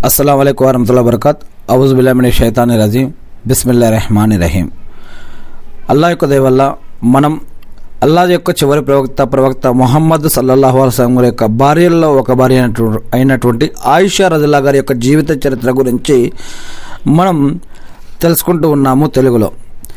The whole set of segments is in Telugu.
అస్సలం అయికు వరహతుల్లా వరకత్ అవుజ్ బిలామిని షైతాని రజీం బిస్మిల్లా రెహమాన్ రహీం అల్లా యొక్క దయ వల్ల మనం అల్లా యొక్క చివరి ప్రవక్త ప్రవక్త మొహమ్మద్ సల్లల్లాహు అలైస్లం గారి యొక్క భార్యల్లో ఒక భార్య అయినటు- అయినటువంటి ఆయిషా రజల్లా గారి యొక్క జీవిత చరిత్ర గురించి మనం తెలుసుకుంటూ ఉన్నాము తెలుగులో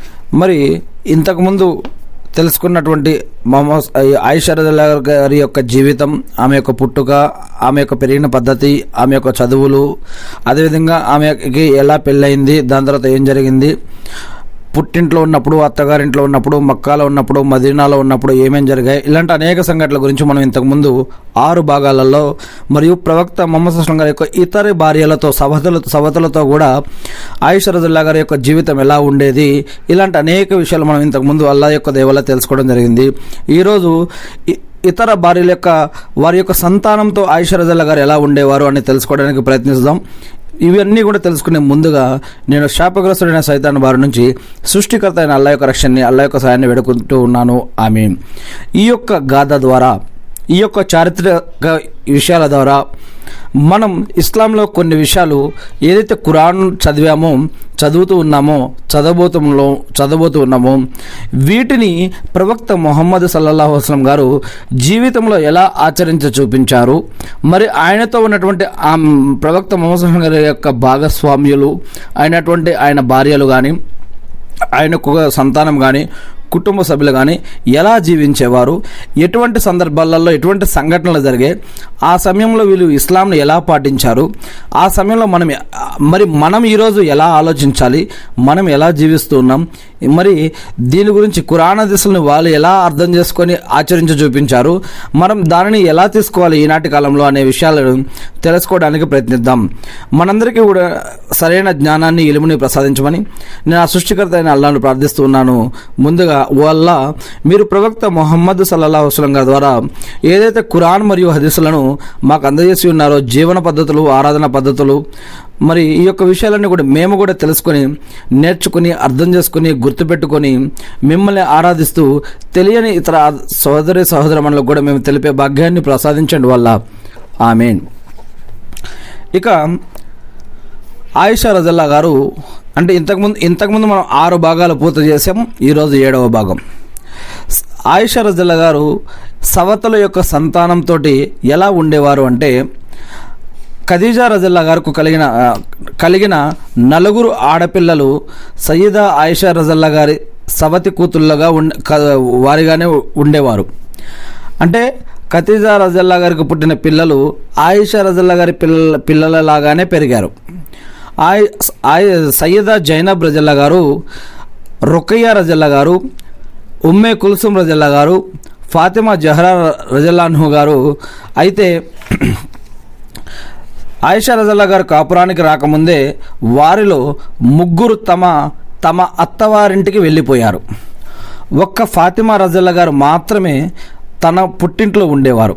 మరి ఇంతకుముందు తెలుసుకున్నటువంటి మొహమ్మద్ ఆయిషా రజల్లా గారి యొక్క జీవితం ఆమె యొక్క పుట్టుక ఆమె యొక్క పెరిగిన పద్ధతి ఆమె యొక్క చదువులు అదేవిధంగా ఆమెకి ఎలా పెళ్ళయింది దాని తర్వాత ఏం జరిగింది పుట్టింట్లో ఉన్నప్పుడు అత్తగారింట్లో ఉన్నప్పుడు మక్కాలో ఉన్నప్పుడు మదీనాలో ఉన్నప్పుడు ఏమేం జరిగాయి ఇలాంటి అనేక సంఘటనల గురించి మనం ఇంతకుముందు ఆరు భాగాలలో మరియు ప్రవక్త మొహమ్మద్ అస్లం గారి యొక్క ఇతర భార్యలతో సవతుల సవతులతో కూడా ఆయుష రజుల్లా గారి యొక్క జీవితం ఎలా ఉండేది ఇలాంటి అనేక విషయాలు మనం ఇంతకుముందు అల్లా యొక్క దేవల తెలుసుకోవడం జరిగింది ఈరోజు ఇ- ఇతర భార్యల యొక్క వారి యొక్క సంతానంతో ఆయుష రజల్లా గారు ఎలా ఉండేవారు అని తెలుసుకోవడానికి ప్రయత్నిస్తాం ఇవన్నీ కూడా తెలుసుకునే ముందుగా నేను శాపగ్రస్తుడైన సైతాన్ బారి నుంచి సృష్టికర్త అయిన అల్లా యొక్క రక్షణని అల్లా యొక్క సాయాన్ని వేడుకుంటూ ఉన్నాను ఆమె ఈ యొక్క గాథ ద్వారా ఈ యొక్క చారిత్రక విషయాల ద్వారా మనం ఇస్లాంలో కొన్ని విషయాలు ఏదైతే ఖురాన్ చదివామో చదువుతూ ఉన్నామో చదవబోతులో చదవబోతూ ఉన్నామో వీటిని ప్రవక్త మొహమ్మద్ సల్లల్లాహు వసలం గారు జీవితంలో ఎలా ఆచరించ చూపించారు మరి ఆయనతో ఉన్నటువంటి ఆ ప్రవక్త మొహమ్మద్ సల్లాహం గారి యొక్క భాగస్వామ్యులు అయినటువంటి ఆయన భార్యలు కానీ ఆయనకు ఒక సంతానం కానీ కుటుంబ సభ్యులు కానీ ఎలా జీవించేవారు ఎటువంటి సందర్భాలలో ఎటువంటి సంఘటనలు జరిగాయి ఆ సమయంలో వీళ్ళు ఇస్లాంను ఎలా పాటించారు ఆ సమయంలో మనం మరి మనం ఈరోజు ఎలా ఆలోచించాలి మనం ఎలా జీవిస్తున్నాం మరి దీని గురించి కురాణ దిశలను వాళ్ళు ఎలా అర్థం చేసుకొని ఆచరించి చూపించారు మనం దానిని ఎలా తీసుకోవాలి ఈనాటి కాలంలో అనే విషయాలను తెలుసుకోవడానికి ప్రయత్నిద్దాం మనందరికీ కూడా సరైన జ్ఞానాన్ని ఇలుముని ప్రసాదించమని నేను ఆ సృష్టికర్త అయిన అల్లాను ప్రార్థిస్తున్నాను ముందుగా ఓ అల్లా మీరు ప్రవక్త మొహమ్మద్ సల్లాహు వసలం గారి ద్వారా ఏదైతే ఖురాన్ మరియు హదీసులను మాకు అందజేసి ఉన్నారో జీవన పద్ధతులు ఆరాధన పద్ధతులు మరి ఈ యొక్క విషయాలన్నీ కూడా మేము కూడా తెలుసుకొని నేర్చుకుని అర్థం చేసుకుని గుర్తుపెట్టుకొని మిమ్మల్ని ఆరాధిస్తూ తెలియని ఇతర సహోదరి సహోదరమణులకు కూడా మేము తెలిపే భాగ్యాన్ని ప్రసాదించండి వల్ల ఆమెన్ ఇక ఆయిషా రజల్లా గారు అంటే ఇంతకుముందు ఇంతకుముందు మనం ఆరు భాగాలు పూర్తి చేసాం ఈరోజు ఏడవ భాగం స్- ఆయిషా రజల్లా గారు సవతల యొక్క సంతానంతో ఎలా ఉండేవారు అంటే ఖదీజా రజల్లా గారికి కలిగిన ఆ, కలిగిన నలుగురు ఆడపిల్లలు సయ్యదా ఆయిషా రజల్లా గారి సవతి కూతుళ్ళగా ఉండ క- వారిగానే ఉండేవారు అంటే ఖతీజా రజల్లా గారికి పుట్టిన పిల్లలు ఆయిషా రజల్లా గారి పిల్లల పిల్లలలాగానే పెరిగారు ఆయ ఆయ సయ్యదా జైనబ్ రజల్లా గారు రుకయ్య రజల్లా గారు ఉమ్మే కుల్సుం రజల్లా గారు ఫాతిమా జహరా రజల్లాన్హు గారు అయితే ఆయిషా రజల్లా గారు కాపురానికి రాకముందే వారిలో ముగ్గురు తమ తమ అత్తవారింటికి వెళ్ళిపోయారు ఒక్క ఫాతిమా రజల్లా గారు మాత్రమే తన పుట్టింట్లో ఉండేవారు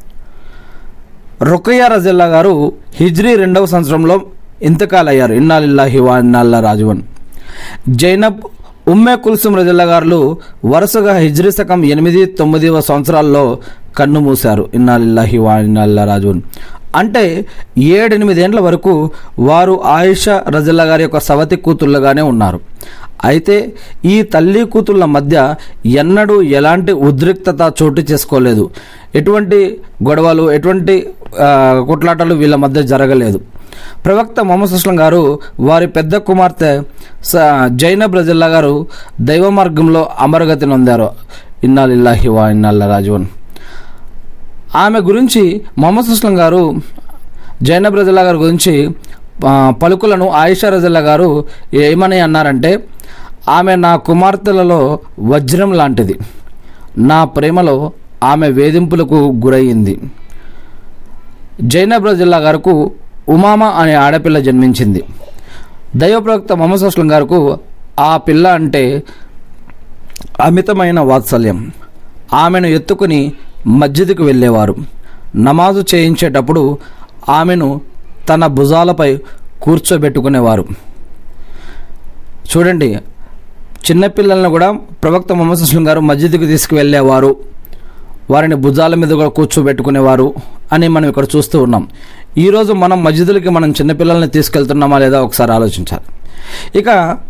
రుకయ్య రజల్లా గారు హిజ్రీ రెండవ సంవత్సరంలో ఇంతకాలయ్యారు ఇన్నాలిల్లాహి వా ఇన్నాల్లా రాజువన్ జైనబ్ ఉమ్మే కుల్సుం రజల్లా గారు వరుసగా హిజ్రీ శకం ఎనిమిది తొమ్మిదవ సంవత్సరాల్లో కన్ను మూశారు ఇన్నాలిల్లాహి వా ఇన్నాల్లా రాజువన్ అంటే ఏడెనిమిదేండ్ల వరకు వారు ఆయిషా రజల్లా గారి యొక్క సవతి కూతుళ్ళగానే ఉన్నారు అయితే ఈ తల్లి కూతుళ్ళ మధ్య ఎన్నడూ ఎలాంటి ఉద్రిక్తత చోటు చేసుకోలేదు ఎటువంటి గొడవలు ఎటువంటి ఆ, కొట్లాటలు వీళ్ళ మధ్య జరగలేదు ప్రవక్త మొహమ్మద్ సుస్లం గారు వారి పెద్ద కుమార్తె స- జైనబ్ రజల్లా గారు దైవ మార్గంలో అమరగతి నొందారు ఇన్నాలిల్లాహి వా ఇన్నాల్లా రాజువన్ ఆమె గురించి మొహమ్మద్ సుస్లం గారు జైనబ్ రజల్లా గారి గురించి ఆ, పలుకులను ఆయిషా రజల్లా గారు ఏమని అన్నారంటే ఆమె నా కుమార్తెలలో వజ్రం లాంటిది నా ప్రేమలో ఆమె వేధింపులకు గురయ్యింది జైనబ్ రజల్లా గారుకు ఉమామ అనే ఆడపిల్ల జన్మించింది దైవప్రవక్త మొహమ్మద్ సుస్లం గారుకు ఆ పిల్ల అంటే అమితమైన వాత్సల్యం ఆమెను ఎత్తుకుని మస్జిద్కు వెళ్ళేవారు నమాజు చేయించేటప్పుడు ఆమెను తన భుజాలపై కూర్చోబెట్టుకునేవారు చూడండి చిన్నపిల్లలను కూడా ప్రవక్త మొహమ్మద్ సుస్లం గారు మస్జిద్కి తీసుకువెళ్ళేవారు వారిని భుజాల మీద కూడా కూర్చోబెట్టుకునేవారు అని మనం ఇక్కడ చూస్తూ ఉన్నాం ఈరోజు మనం మస్జిదులకి మనం చిన్నపిల్లల్ని తీసుకెళ్తున్నామా లేదా ఒకసారి ఆలోచించాలి ఇక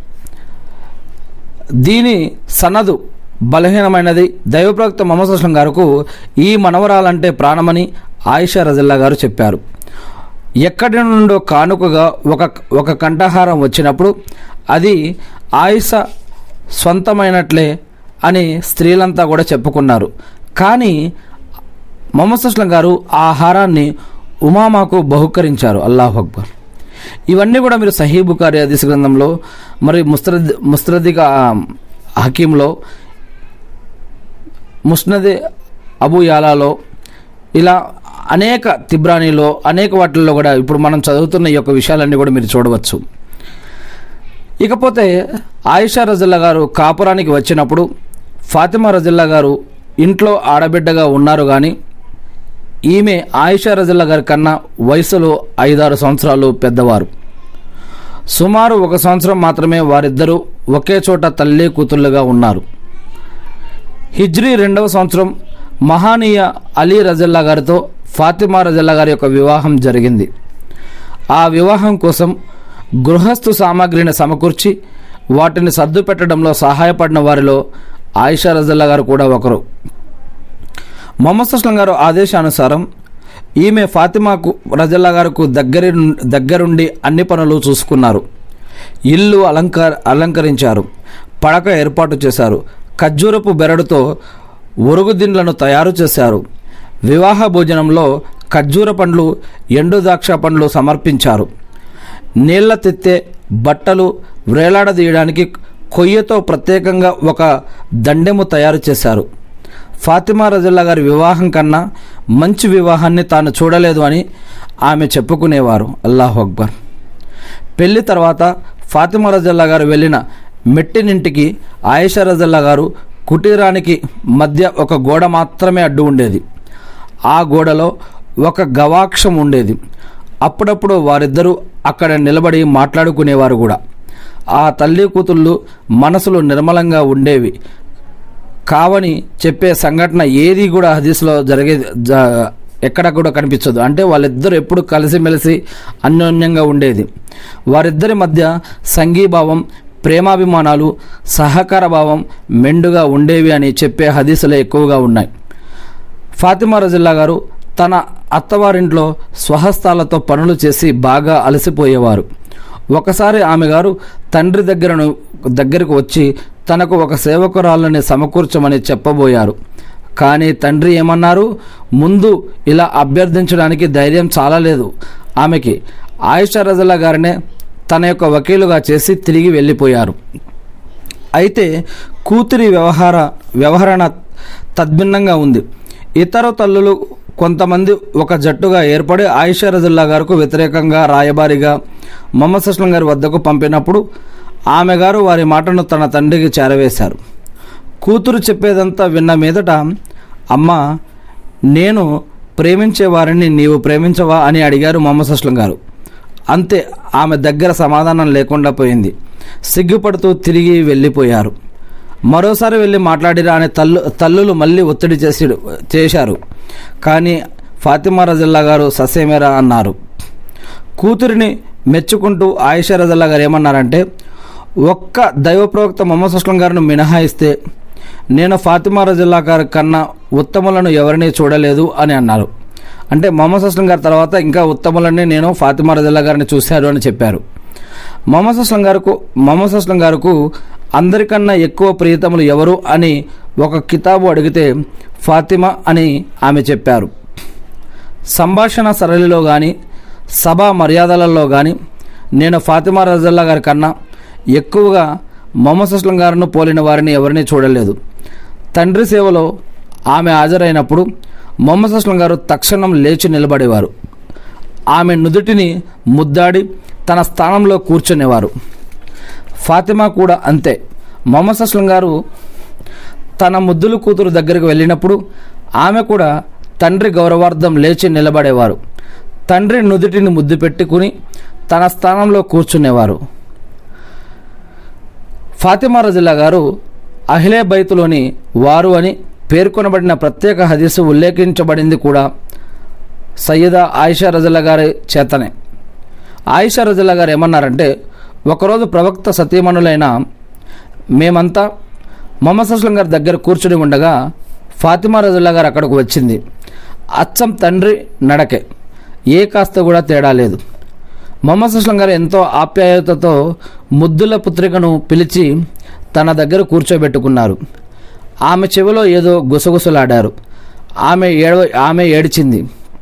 దీని సనదు బలహీనమైనది దైవప్రవక్త మొహమ్మద్ అస్లం గారుకు ఈ మనవరాలంటే ప్రాణమని ఆయిషా రజల్లా గారు చెప్పారు ఎక్కడి నుండో కానుకగా ఒక ఒక కంఠహారం వచ్చినప్పుడు అది ఆయిష సొంతమైనట్లే అని స్త్రీలంతా కూడా చెప్పుకున్నారు కానీ మొహమ్మద్ అస్లం గారు ఆ హారాన్ని ఉమామాకు బహుకరించారు అల్లాహ్ అక్బర్ ఇవన్నీ కూడా మీరు సహీ బుకారి హదీస్ గ్రంథంలో మరి ముస్త్రద్ ముస్త్రదిక హకీంలో ముస్నది అబు యాలాలో ఇలా అనేక తిబ్రానీలో అనేక వాటిల్లో కూడా ఇప్పుడు మనం చదువుతున్న ఈ యొక్క విషయాలన్నీ కూడా మీరు చూడవచ్చు ఇకపోతే ఆయిషా రజల్లా గారు కాపురానికి వచ్చినప్పుడు ఫాతిమా రజల్లా గారు ఇంట్లో ఆడబిడ్డగా ఉన్నారు కానీ ఈమె ఆయిషా రజల్లా గారి కన్నా వయసులో ఐదారు సంవత్సరాలు పెద్దవారు సుమారు ఒక సంవత్సరం మాత్రమే వారిద్దరూ ఒకే చోట తల్లి కూతుళ్ళుగా ఉన్నారు హిజ్రీ రెండవ సంవత్సరం మహానీయ అలీ రజల్లా గారితో ఫాతిమా రజల్లా గారి యొక్క వివాహం జరిగింది ఆ వివాహం కోసం గృహస్థు సామాగ్రిని సమకూర్చి వాటిని సర్దు పెట్టడంలో సహాయపడిన వారిలో ఆయిషా రజల్లా గారు కూడా ఒకరు మొహమ్మద్ అస్లం గారు ఆదేశానుసారం ఈమె ఫాతిమాకు రజల్లా గారికి దగ్గర దగ్గరుండి అన్ని పనులు చూసుకున్నారు ఇల్లు అలంకార అలంకరించారు పడక ఏర్పాటు చేశారు ఖర్జూరపు బెరడుతో ఒరుగుదిండ్లను తయారు చేశారు వివాహ భోజనంలో ఖర్జూర పండ్లు ఎండు ద్రాక్ష పండ్లు సమర్పించారు నీళ్ల తెత్తే బట్టలు వ్రేలాడదీయడానికి కొయ్యతో ప్రత్యేకంగా ఒక దండెము తయారు చేశారు ఫాతిమా రజల్లా గారి వివాహం కన్నా మంచి వివాహాన్ని తాను చూడలేదు అని ఆమె చెప్పుకునేవారు అల్లాహు అక్బర్ పెళ్లి తర్వాత ఫాతిమా రజల్లా గారు వెళ్ళిన మెట్టినింటికి ఆయేషా రజల్లా గారు కుటీరానికి మధ్య ఒక గోడ మాత్రమే అడ్డు ఉండేది ఆ గోడలో ఒక గవాక్షం ఉండేది అప్పుడప్పుడు వారిద్దరూ అక్కడ నిలబడి మాట్లాడుకునేవారు కూడా ఆ తల్లి కూతుళ్ళు మనసులు నిర్మలంగా ఉండేవి కావని చెప్పే సంఘటన ఏది కూడా హదీస్లో జరిగే జ- ఎక్కడ కూడా కనిపించదు అంటే వాళ్ళిద్దరూ ఎప్పుడు కలిసిమెలిసి అన్యోన్యంగా ఉండేది వారిద్దరి మధ్య సంఘీభావం ప్రేమాభిమానాలు సహకార భావం మెండుగా ఉండేవి అని చెప్పే హదీసులే ఎక్కువగా ఉన్నాయి ఫాతిమా రజిల్లా గారు తన అత్తవారింట్లో స్వహస్తాలతో పనులు చేసి బాగా అలసిపోయేవారు ఒకసారి ఆమె గారు తండ్రి దగ్గరను దగ్గరకు వచ్చి తనకు ఒక సేవకురాళ్ళని సమకూర్చమని చెప్పబోయారు కానీ తండ్రి ఏమన్నారు ముందు ఇలా అభ్యర్థించడానికి ధైర్యం చాలా లేదు ఆమెకి ఆయిషా రజల్లా గారినే తన యొక్క వకీలుగా చేసి తిరిగి వెళ్ళిపోయారు అయితే కూతురి వ్యవహార వ్యవహరణ తద్భిన్నంగా ఉంది ఇతర తల్లులు కొంతమంది ఒక జట్టుగా ఏర్పడి ఆయిషా రజుల్లా గారికి వ్యతిరేకంగా రాయబారిగా మొహమ్మద్ అస్లం గారి వద్దకు పంపినప్పుడు ఆమె గారు వారి మాటను తన తండ్రికి చేరవేశారు కూతురు చెప్పేదంతా విన్న మీదట అమ్మ నేను ప్రేమించే వారిని నీవు ప్రేమించవా అని అడిగారు మొహమ్మద్ అస్లం గారు అంతే ఆమె దగ్గర సమాధానం లేకుండా పోయింది సిగ్గుపడుతూ తిరిగి వెళ్ళిపోయారు మరోసారి వెళ్ళి మాట్లాడిరా అని తల్లు తల్లులు మళ్ళీ ఒత్తిడి చేసి చేశారు కానీ ఫాతిమా రజల్లా గారు ససేమేరా అన్నారు కూతురిని మెచ్చుకుంటూ ఆయిషా రజల్లా గారు ఏమన్నారంటే ఒక్క దైవ ప్రవక్త మొహమ్మద్ అస్లం గారిని మినహాయిస్తే నేను ఫాతిమా రజల్లా గారి కన్నా ఉత్తములను ఎవరినీ చూడలేదు అని అన్నారు అంటే మొహమ్మద్ అస్లం గారి తర్వాత ఇంకా ఉత్తములని నేను ఫాతిమా రజల్లా గారిని చూశాను అని చెప్పారు మొహమ్మద్ అస్లం గారుకు మొహమ్మద్ అస్లం గారుకు అందరికన్నా ఎక్కువ ప్రియతములు ఎవరు అని ఒక కితాబు అడిగితే ఫాతిమా అని ఆమె చెప్పారు సంభాషణ సరళిలో కానీ సభా మర్యాదలలో కానీ నేను ఫాతిమా రజల్లా గారి కన్నా ఎక్కువగా మొహమ్మద్ అస్లం గారిని పోలిన వారిని ఎవరిని చూడలేదు తండ్రి సేవలో ఆమె హాజరైనప్పుడు మొహమ్మద్ అస్లం గారు తక్షణం లేచి నిలబడేవారు ఆమె నుదుటిని ముద్దాడి తన స్థానంలో కూర్చునేవారు ఫాతిమా కూడా అంతే మొహమ్మద్ అస్లం గారు తన ముద్దుల కూతురు దగ్గరికి వెళ్ళినప్పుడు ఆమె కూడా తండ్రి గౌరవార్థం లేచి నిలబడేవారు తండ్రి నుదుటిని ముద్దు పెట్టుకుని తన స్థానంలో కూర్చునేవారు ఫాతిమా రజిల్లా గారు అహిలే బైతులోని వారు అని పేర్కొనబడిన ప్రత్యేక హదీసు ఉల్లేఖించబడింది కూడా సయ్యద ఆయిషా రజల్లా గారి చేతనే ఆయిషా రజల్లా గారు ఏమన్నారంటే ఒకరోజు ప్రవక్త సతీమణులైన మేమంతా మొహమ్మద్ అస్లం గారి దగ్గర కూర్చుని ఉండగా ఫాతిమా రజల్లా గారు అక్కడికి వచ్చింది అచ్చం తండ్రి నడకే ఏ కాస్త కూడా తేడా లేదు మొహమ్మద్ అస్లం గారు ఎంతో ఆప్యాయతతో ముద్దుల పుత్రికను పిలిచి తన దగ్గర కూర్చోబెట్టుకున్నారు ఆమె చెవిలో ఏదో గుసగుసలాడారు ఆమె ఏడవ ఆమె ఏడ్చింది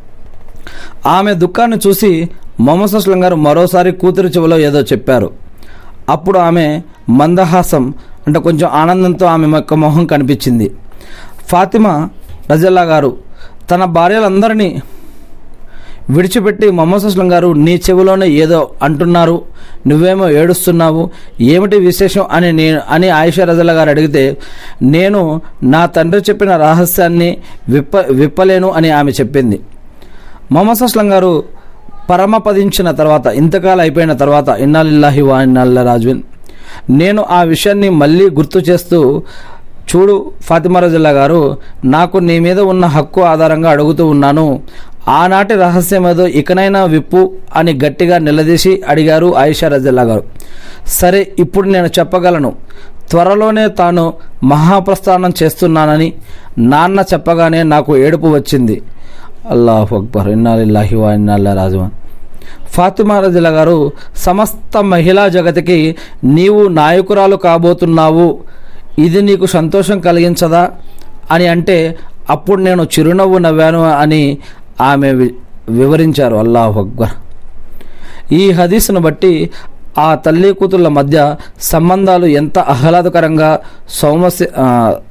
ఆమె దుఃఖాన్ని చూసి మొహమ్మద్ అస్లం గారు మరోసారి కూతురు చెవిలో ఏదో చెప్పారు అప్పుడు ఆమె మందహాసం అంటే కొంచెం ఆనందంతో ఆమె యొక్క మొహం కనిపించింది ఫాతిమా రజల్లా గారు తన భార్యలందరినీ విడిచిపెట్టి మొహమ్మద్ అస్లం గారు నీ చెవిలోనే ఏదో అంటున్నారు నువ్వేమో ఏడుస్తున్నావు ఏమిటి విశేషం అని నేను అని ఆయిషా రజల్లా గారు అడిగితే నేను నా తండ్రి చెప్పిన రహస్యాన్ని విప్ప విప్పలేను అని ఆమె చెప్పింది మొహమ్మద్ అస్లం గారు పరమపదించిన తర్వాత ఇంతకాలం అయిపోయిన తర్వాత ఇన్నాలిల్లాహి వా ఇన్నాల్లా రాజువిన్ నేను ఆ విషయాన్ని మళ్ళీ గుర్తు చేస్తూ చూడు ఫాతిమా రజల్లా గారు నాకు నీ మీద ఉన్న హక్కు ఆధారంగా అడుగుతూ ఉన్నాను ఆనాటి రహస్యం ఏదో ఇకనైనా విప్పు అని గట్టిగా నిలదీసి అడిగారు ఆయిషా రజల్లా గారు సరే ఇప్పుడు నేను చెప్పగలను త్వరలోనే తాను మహాప్రస్థానం చేస్తున్నానని నాన్న చెప్పగానే నాకు ఏడుపు వచ్చింది అల్లాహు అక్బర్ ఇన్నాలిల్లాహి వా ఇన్నాల్లా రాజువన్ ఫాతిమా రజల గారు సమస్త మహిళా జగతికి నీవు నాయకురాలు కాబోతున్నావు ఇది నీకు సంతోషం కలిగించదా అని అంటే అప్పుడు నేను చిరునవ్వు నవ్వాను అని ఆమె వి- వివరించారు అల్లాహు అక్బర్ ఈ హదీస్ను బట్టి ఆ తల్లి కూతుళ్ళ మధ్య సంబంధాలు ఎంత ఆహ్లాదకరంగా సౌమస్య ఆ,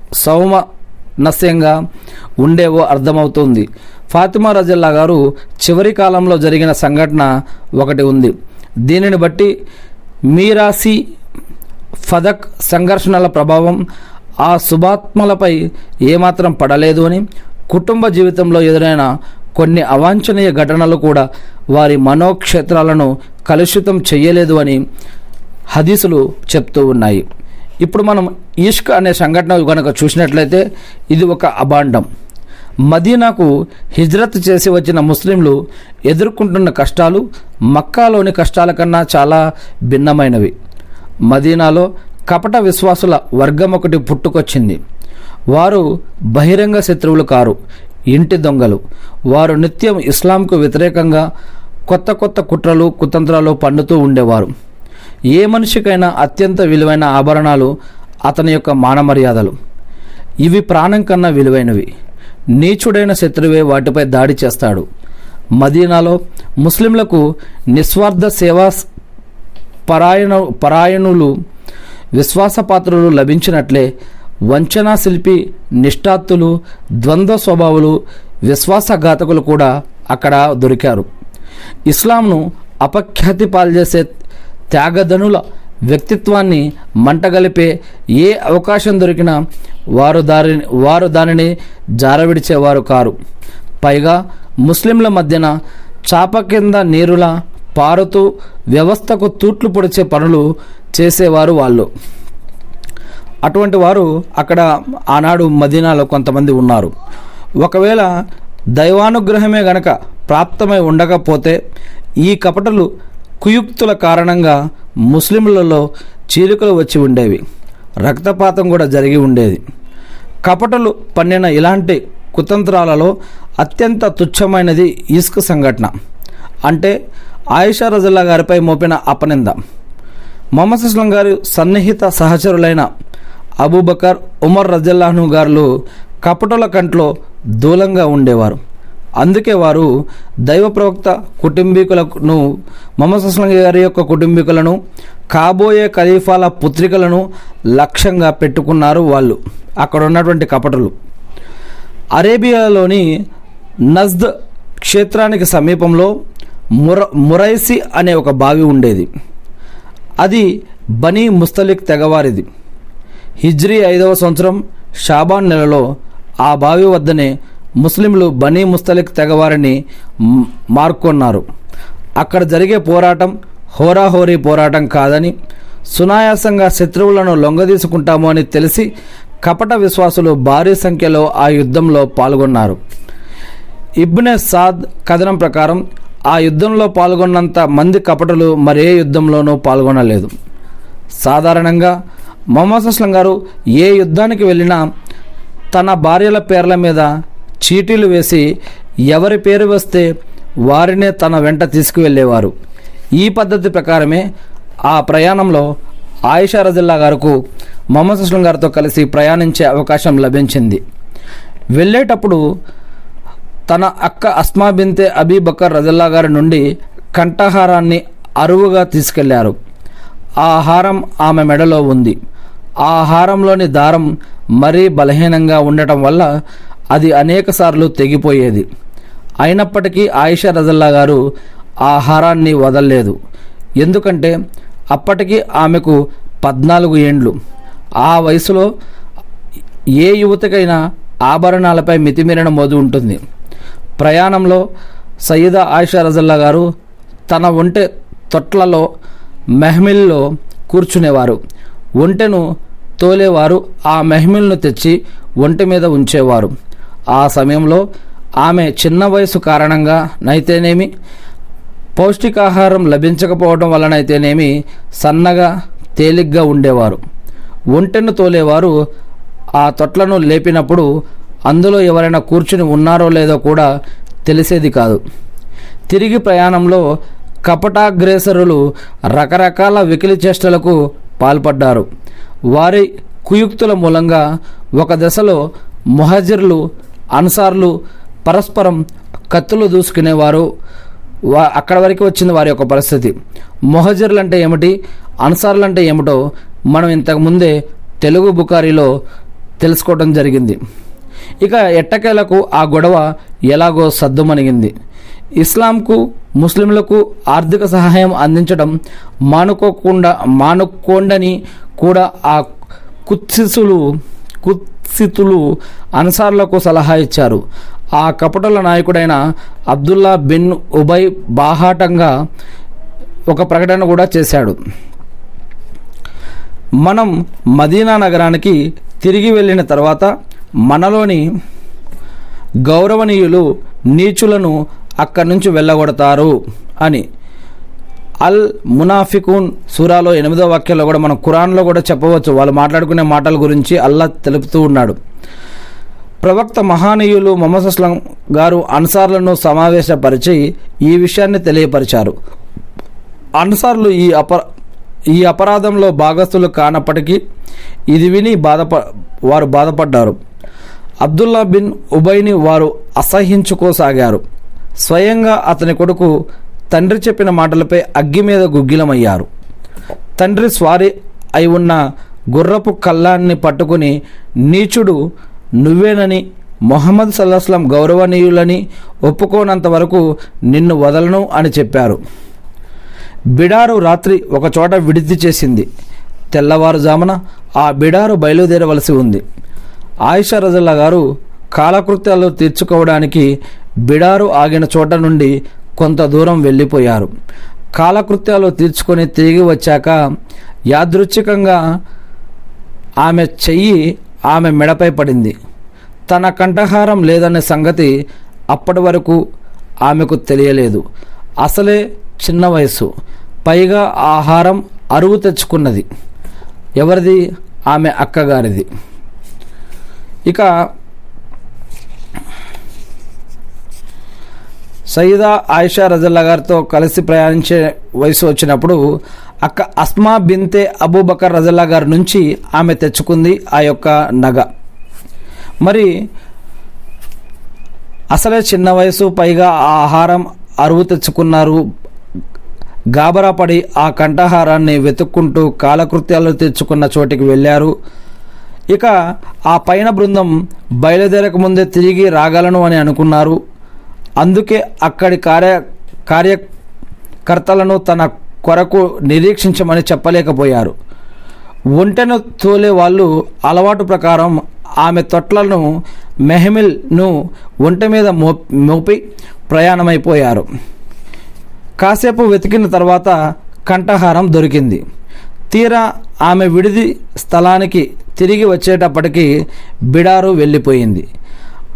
సౌమనస్యంగా ఉండేవో అర్థమవుతుంది ఫాతిమా రజల్లా గారు చివరి కాలంలో జరిగిన సంఘటన ఒకటి ఉంది దీనిని బట్టి మీరాసి ఫదక్ సంఘర్షణల ప్రభావం ఆ శుభాత్మలపై ఏమాత్రం పడలేదు అని కుటుంబ జీవితంలో ఎదురైన కొన్ని అవాంఛనీయ ఘటనలు కూడా వారి మనోక్షేత్రాలను కలుషితం చేయలేదు అని హదీసులు చెప్తూ ఉన్నాయి ఇప్పుడు మనం ఇష్క్ అనే సంఘటన కనుక చూసినట్లయితే ఇది ఒక అభాండం మదీనాకు హిజ్రత్ చేసి వచ్చిన ముస్లింలు ఎదుర్కొంటున్న కష్టాలు మక్కాలోని కష్టాల కన్నా చాలా భిన్నమైనవి మదీనాలో కపట విశ్వాసుల వర్గం ఒకటి పుట్టుకొచ్చింది వారు బహిరంగ శత్రువులు కారు ఇంటి దొంగలు వారు నిత్యం ఇస్లాంకు వ్యతిరేకంగా కొత్త కొత్త కుట్రలు కుతంత్రాలు పన్నుతూ ఉండేవారు ఏ మనిషికైనా అత్యంత విలువైన ఆభరణాలు అతని యొక్క మానమర్యాదలు ఇవి ప్రాణం కన్నా విలువైనవి నీచుడైన శత్రువే వాటిపై దాడి చేస్తాడు మదీనాలో ముస్లింలకు నిస్వార్థ సేవా పరాయణ పరాయణులు విశ్వాసపాత్రులు లభించినట్లే వంచనా శిల్పి నిష్ఠాత్తులు ద్వంద్వ స్వభావులు విశ్వాసఘాతకులు కూడా అక్కడ దొరికారు ఇస్లాంను అపఖ్యాతి పాల్చేసే త్యాగధనుల వ్యక్తిత్వాన్ని మంటగలిపే ఏ అవకాశం దొరికినా వారు దారిని వారు దానిని జారవిడిచేవారు కారు పైగా ముస్లింల మధ్యన చాప కింద నీరులా పారుతూ వ్యవస్థకు తూట్లు పొడిచే పనులు చేసేవారు వాళ్ళు అటువంటి వారు అక్కడ ఆనాడు మదీనాలో కొంతమంది ఉన్నారు ఒకవేళ దైవానుగ్రహమే గనక ప్రాప్తమై ఉండకపోతే ఈ కపటలు కుయుక్తుల కారణంగా ముస్లింలలో చీలికలు వచ్చి ఉండేవి రక్తపాతం కూడా జరిగి ఉండేది కపటలు పన్నిన ఇలాంటి కుతంత్రాలలో అత్యంత తుచ్చమైనది ఇస్క్ సంఘటన అంటే ఆయిషా రజల్లా గారిపై మోపిన అపనింద మొహమ్మద్ అస్లం గారి సన్నిహిత సహచరులైన అబూబకర్ ఉమర్ రజల్లాహను గారులు కపటల కంట్లో దూలంగా ఉండేవారు అందుకే వారు దైవ ప్రవక్త కుటుంబీకులను మొహమ్మద్ అస్లం గారి యొక్క కుటుంబీకులను కాబోయే ఖలీఫాల పుత్రికలను లక్ష్యంగా పెట్టుకున్నారు వాళ్ళు అక్కడ ఉన్నటువంటి కపటలు అరేబియాలోని నజ్ద్ క్షేత్రానికి సమీపంలో ముర మురైసి అనే ఒక బావి ఉండేది అది బనీ ముస్తలిక్ తెగవారిది హిజ్రీ ఐదవ సంవత్సరం షాబాన్ నెలలో ఆ బావి వద్దనే ముస్లింలు బనీ ముస్తలిక్ తెగవారిని మ్- మార్కొన్నారు అక్కడ జరిగే పోరాటం హోరాహోరీ పోరాటం కాదని సునాయాసంగా శత్రువులను లొంగదీసుకుంటాము అని తెలిసి కపట విశ్వాసులు భారీ సంఖ్యలో ఆ యుద్ధంలో పాల్గొన్నారు ఇబ్నె సాద్ కథనం ప్రకారం ఆ యుద్ధంలో పాల్గొన్నంత మంది కపటలు మరే యుద్ధంలోనూ పాల్గొనలేదు సాధారణంగా మొహమ్మద్ అస్లం గారు ఏ యుద్ధానికి వెళ్ళినా తన భార్యల పేర్ల మీద చీటీలు వేసి ఎవరి పేరు వస్తే వారినే తన వెంట తీసుకువెళ్ళేవారు ఈ పద్ధతి ప్రకారమే ఆ ప్రయాణంలో ఆయిషా రజిల్లా గారుకు మొహమ్మద్ అస్లం గారితో కలిసి ప్రయాణించే అవకాశం లభించింది వెళ్ళేటప్పుడు తన అక్క అస్మా బింతే అబీ బకర్ రజల్లా గారి నుండి కంఠహారాన్ని అరువుగా తీసుకెళ్లారు ఆ హారం ఆమె మెడలో ఉంది ఆ హారంలోని దారం మరీ బలహీనంగా ఉండటం వల్ల అది అనేకసార్లు తెగిపోయేది అయినప్పటికీ ఆయిషా రజల్లా గారు ఆ హారాన్ని వదలలేదు ఎందుకంటే అప్పటికి ఆమెకు పద్నాలుగు ఏండ్లు ఆ వయసులో ఏ యువతకైనా ఆభరణాలపై మితిమీరిన మోజు ఉంటుంది ప్రయాణంలో సయ్యద ఆయిషా రజల్లా గారు తన ఒంటె తొట్లలో మెహమిల్లో కూర్చునేవారు ఒంటెను తోలేవారు ఆ మెహమిల్ను తెచ్చి ఒంటె మీద ఉంచేవారు ఆ సమయంలో ఆమె చిన్న వయసు కారణంగా నైతేనేమి పౌష్టికాహారం లభించకపోవడం వలనైతేనేమి సన్నగా తేలిగ్గా ఉండేవారు ఒంటెను తోలేవారు ఆ తొట్లను లేపినప్పుడు అందులో ఎవరైనా కూర్చుని ఉన్నారో లేదో కూడా తెలిసేది కాదు తిరిగి ప్రయాణంలో కపటాగ్రేసరులు రకరకాల వెకిలి చేష్టలకు పాల్పడ్డారు వారి కుయుక్తుల మూలంగా ఒక దశలో ముహజిర్లు అన్సార్లు పరస్పరం కత్తులు దూసుకునేవారు వా అక్కడ వరకు వచ్చింది వారి యొక్క పరిస్థితి మొహజర్లు అంటే ఏమిటి అన్సార్లు అంటే ఏమిటో మనం ఇంతకుముందే తెలుగు బుకారీలో తెలుసుకోవడం జరిగింది ఇక ఎట్టకేలకు ఆ గొడవ ఎలాగో సద్దుమణిగింది ఇస్లాంకు ముస్లింలకు ఆర్థిక సహాయం అందించడం మానుకోకుండా మానుకోండని కూడా ఆ కుత్సిసులు కుత్సితులు అన్సార్లకు సలహా ఇచ్చారు ఆ కపటల నాయకుడైన అబ్దుల్లా బిన్ ఉబై బాహాటంగా ఒక ప్రకటన కూడా చేశాడు మనం మదీనా నగరానికి తిరిగి వెళ్ళిన తర్వాత మనలోని గౌరవనీయులు నీచులను అక్కడి నుంచి వెళ్ళగొడతారు అని అల్ మునాఫికూన్ సూరాలో ఎనిమిదో వాక్యంలో కూడా మనం ఖురాన్లో కూడా చెప్పవచ్చు వాళ్ళు మాట్లాడుకునే మాటల గురించి అల్లా తెలుపుతూ ఉన్నాడు ప్రవక్త మహానీయులు మొహమ్మద్ అస్లం గారు అన్సార్లను సమావేశపరిచి ఈ విషయాన్ని తెలియపరిచారు అన్సార్లు ఈ అప ఈ అపరాధంలో భాగస్థులు కానప్పటికీ ఇది విని బాధప వారు బాధపడ్డారు అబ్దుల్లా బిన్ ఉబైని వారు అసహించుకోసాగారు స్వయంగా అతని కొడుకు తండ్రి చెప్పిన మాటలపై అగ్గి మీద గుగ్గిలమయ్యారు తండ్రి స్వారీ అయి ఉన్న గుర్రపు కళ్ళాన్ని పట్టుకుని నీచుడు నువ్వేనని మొహమ్మద్ సల్లాహస్లం గౌరవనీయులని ఒప్పుకోనంత వరకు నిన్ను వదలను అని చెప్పారు బిడారు రాత్రి ఒక చోట విడిది చేసింది తెల్లవారుజామున ఆ బిడారు బయలుదేరవలసి ఉంది ఆయిషా రజల్లా గారు కాలకృత్యాలు తీర్చుకోవడానికి బిడారు ఆగిన చోట నుండి కొంత దూరం వెళ్ళిపోయారు కాలకృత్యాలు తీర్చుకొని తిరిగి వచ్చాక యాదృచ్ఛికంగా ఆమె చెయ్యి ఆమె మెడపై పడింది తన కంఠహారం లేదనే సంగతి అప్పటి వరకు ఆమెకు తెలియలేదు అసలే చిన్న వయసు పైగా ఆహారం అరువు తెచ్చుకున్నది ఎవరిది ఆమె అక్కగారిది ఇక సయ్యదా ఆయిషా రజల్లా గారితో కలిసి ప్రయాణించే వయసు వచ్చినప్పుడు అక్క అస్మా బింతే అబూబకర్ రజల్లా గారి నుంచి ఆమె తెచ్చుకుంది ఆ యొక్క నగ మరి అసలే చిన్న వయసు పైగా ఆ ఆహారం అరువు తెచ్చుకున్నారు గాబరా పడి ఆ కంఠహారాన్ని వెతుక్కుంటూ కాలకృత్యాలు తెచ్చుకున్న చోటికి వెళ్ళారు ఇక ఆ పైన బృందం బయలుదేరక ముందే తిరిగి రాగలను అని అనుకున్నారు అందుకే అక్కడి కార్య కార్యకర్తలను తన కొరకు నిరీక్షించమని చెప్పలేకపోయారు ఒంటెను తోలే వాళ్ళు అలవాటు ప్రకారం ఆమె తొట్లను మెహమిల్ను ఒంటె మీద మో మోపి ప్రయాణమైపోయారు కాసేపు వెతికిన తర్వాత కంఠహారం దొరికింది తీరా ఆమె విడిది స్థలానికి తిరిగి వచ్చేటప్పటికి బిడారు వెళ్ళిపోయింది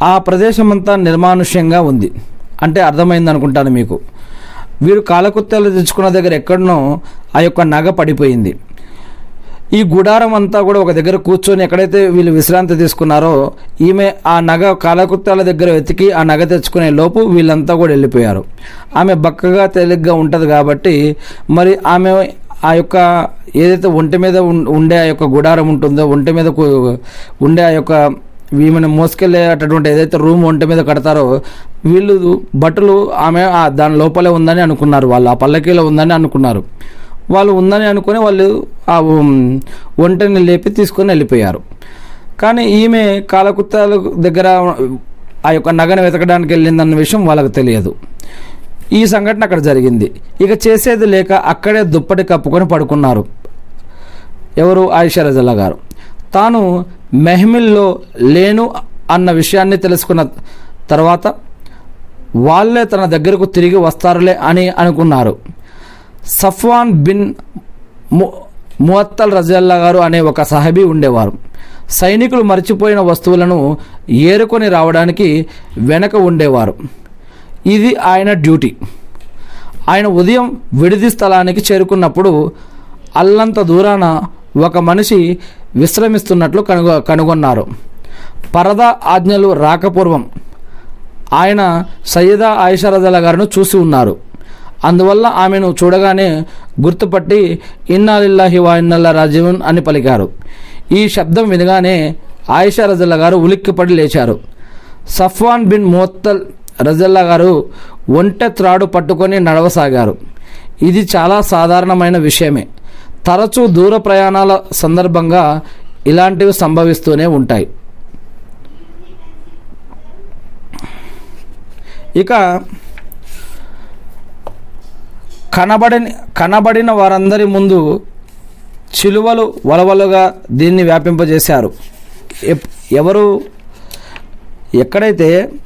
ఆ ప్రదేశం అంతా నిర్మానుష్యంగా ఉంది అంటే అర్థమైంది అనుకుంటాను మీకు వీరు కాలకుత్తెలు తెచ్చుకున్న దగ్గర ఎక్కడనో ఆ యొక్క నగ పడిపోయింది ఈ గుడారం అంతా కూడా ఒక దగ్గర కూర్చొని ఎక్కడైతే వీళ్ళు విశ్రాంతి తీసుకున్నారో ఈమె ఆ నగ కాలకుత్తాల దగ్గర వెతికి ఆ నగ తెచ్చుకునే లోపు వీళ్ళంతా కూడా వెళ్ళిపోయారు ఆమె బక్కగా తేలిగ్గా ఉంటుంది కాబట్టి మరి ఆమె ఆ యొక్క ఏదైతే ఒంటి మీద ఉం- ఉండే ఆ యొక్క గుడారం ఉంటుందో ఒంటి మీద కు- ఉండే ఆ యొక్క ఈమెను మోసుకెళ్ళేటటువంటి ఏదైతే రూమ్ ఒంటి మీద కడతారో వీళ్ళు బట్టలు ఆమె ఆ దాని లోపలే ఉందని అనుకున్నారు వాళ్ళు ఆ పల్లకీలో ఉందని అనుకున్నారు వాళ్ళు ఉందని అనుకుని వాళ్ళు ఆ ఉమ్, ఒంటని లేపి తీసుకొని వెళ్ళిపోయారు కానీ ఈమె కాలకుత్తాల దగ్గర ఆ యొక్క నగను వెతకడానికి వెళ్ళిందన్న విషయం వాళ్ళకి తెలియదు ఈ సంఘటన అక్కడ జరిగింది ఇక చేసేది లేక అక్కడే దుప్పటి కప్పుకొని పడుకున్నారు ఎవరు ఆయిషా రజల్లా గారు తాను మెహమిల్లో లేను అన్న విషయాన్ని తెలుసుకున్న తర్వాత వాళ్ళే తన దగ్గరకు తిరిగి వస్తారులే అని అనుకున్నారు సఫ్వాన్ బిన్ ము ముఅత్తల్ రజల్లా గారు అనే ఒక సహబీ ఉండేవారు సైనికులు మర్చిపోయిన వస్తువులను ఏరుకొని రావడానికి వెనక ఉండేవారు ఇది ఆయన డ్యూటీ ఆయన ఉదయం విడిది స్థలానికి చేరుకున్నప్పుడు అల్లంత దూరాన ఒక మనిషి విశ్రమిస్తున్నట్లు కనుగొ కనుగొన్నారు పరదా ఆజ్ఞలు రాకపూర్వం ఆయన సయ్యదా ఆయిషారజల గారిను చూసి ఉన్నారు అందువల్ల ఆమెను చూడగానే గుర్తుపట్టి ఇన్నాలిల్లాహి వా ఇన్నల్లా రాజీవన్ అని పలికారు ఈ శబ్దం వినగానే ఆయిషా రజల్లా గారు ఉలిక్కిపడి లేచారు సఫ్వాన్ బిన్ మోత్తల్ రజల్లా గారు ఒంటె త్రాడు పట్టుకొని నడవసాగారు ఇది చాలా సాధారణమైన విషయమే తరచూ దూర ప్రయాణాల సందర్భంగా ఇలాంటివి సంభవిస్తూనే ఉంటాయి ఇక కనబడిన కనబడిన వారందరి ముందు చిలువలు వలవలుగా దీన్ని వ్యాపింపజేశారు ఎప్- ఎవరు ఎక్కడైతే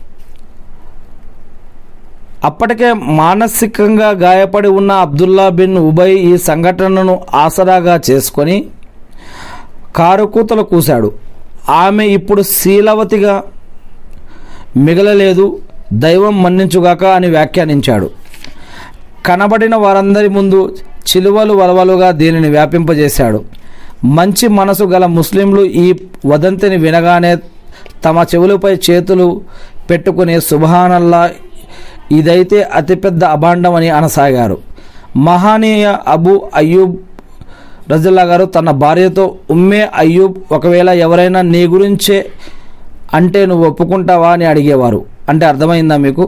అప్పటికే మానసికంగా గాయపడి ఉన్న అబ్దుల్లా బిన్ ఉబై ఈ సంఘటనను ఆసరాగా చేసుకొని కారు కూతలు కూశాడు ఆమె ఇప్పుడు శీలవతిగా మిగలలేదు దైవం మన్నించుగాక అని వ్యాఖ్యానించాడు కనబడిన వారందరి ముందు చిలువలు వలవలుగా దీనిని వ్యాపింపజేశాడు మంచి మనసు గల ముస్లింలు ఈ వదంతిని వినగానే తమ చెవులపై చేతులు పెట్టుకుని సుబహానల్లా ఇదైతే అతిపెద్ద అభాండం అని అనసాగారు మహానీయ అబు అయ్యూబ్ రజల్లా గారు తన భార్యతో ఉమ్మే అయ్యూబ్ ఒకవేళ ఎవరైనా నీ గురించే అంటే నువ్వు ఒప్పుకుంటావా అని అడిగేవారు అంటే అర్థమైందా మీకు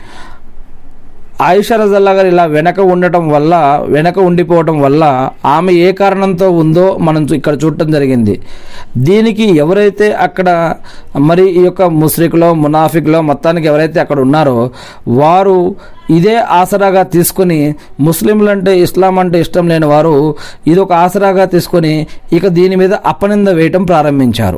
ఆయిషా రజల్లా గారు ఇలా వెనక ఉండటం వల్ల వెనక ఉండిపోవటం వల్ల ఆమె ఏ కారణంతో ఉందో మనం చూ- ఇక్కడ చూడటం జరిగింది దీనికి ఎవరైతే అక్కడ మరి ఈ యొక్క ముస్రిక్లో మునాఫిక్లో మొత్తానికి ఎవరైతే అక్కడ ఉన్నారో వారు ఇదే ఆసరాగా తీసుకొని ముస్లింలు అంటే ఇస్లాం అంటే ఇష్టం లేని వారు ఇది ఒక ఆసరాగా తీసుకొని ఇక దీని మీద అపనింద వేయటం ప్రారంభించారు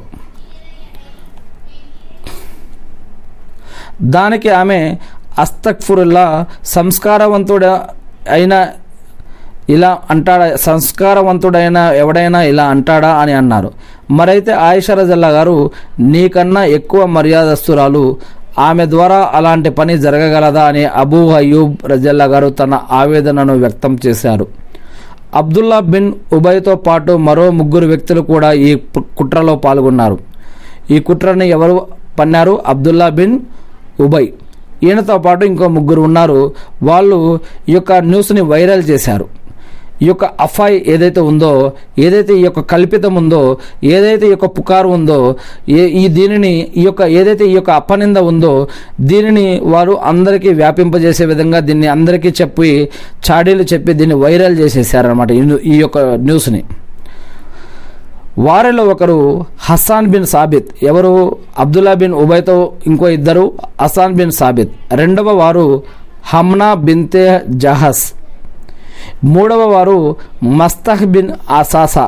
దానికి ఆమె అస్తక్ఫురుల్లా సంస్కారవంతుడ అయిన ఇలా అంటాడా సంస్కారవంతుడైన ఎవడైనా ఇలా అంటాడా అని అన్నారు మరైతే ఆయిషా రజల్లా గారు నీకన్నా ఎక్కువ మర్యాదస్తురాలు ఆమె ద్వారా అలాంటి పని జరగగలదా అని అబూ అయ్యూబ్ రజల్లా గారు తన ఆవేదనను వ్యక్తం చేశారు అబ్దుల్లా బిన్ ఉబయ్తో పాటు మరో ముగ్గురు వ్యక్తులు కూడా ఈ పు- కుట్రలో పాల్గొన్నారు ఈ కుట్రని ఎవరు పన్నారు అబ్దుల్లా బిన్ ఉబయ్ ఈయనతో పాటు ఇంకో ముగ్గురు ఉన్నారు వాళ్ళు ఈ యొక్క న్యూస్ని వైరల్ చేశారు ఈ యొక్క అఫాయ్ ఏదైతే ఉందో ఏదైతే ఈ యొక్క కల్పితం ఉందో ఏదైతే ఈ యొక్క పుకారు ఉందో ఏ ఈ దీనిని ఈ యొక్క ఏదైతే ఈ యొక్క అపనింద ఉందో దీనిని వారు అందరికీ వ్యాపింపజేసే విధంగా దీన్ని అందరికీ చెప్పి చాడీలు చెప్పి దీన్ని వైరల్ చేసేసారనమాట ఈ యొక్క న్యూస్ని వారిలో ఒకరు హస్సాన్ బిన్ సాబిత్ ఎవరు అబ్దుల్లా బిన్ ఉబైతో ఇంకో ఇద్దరు హస్సాన్ బిన్ సాబిత్ రెండవ వారు హమ్నా బిన్తే జహస్ మూడవ వారు మస్తహ్ బిన్ ఆసాసా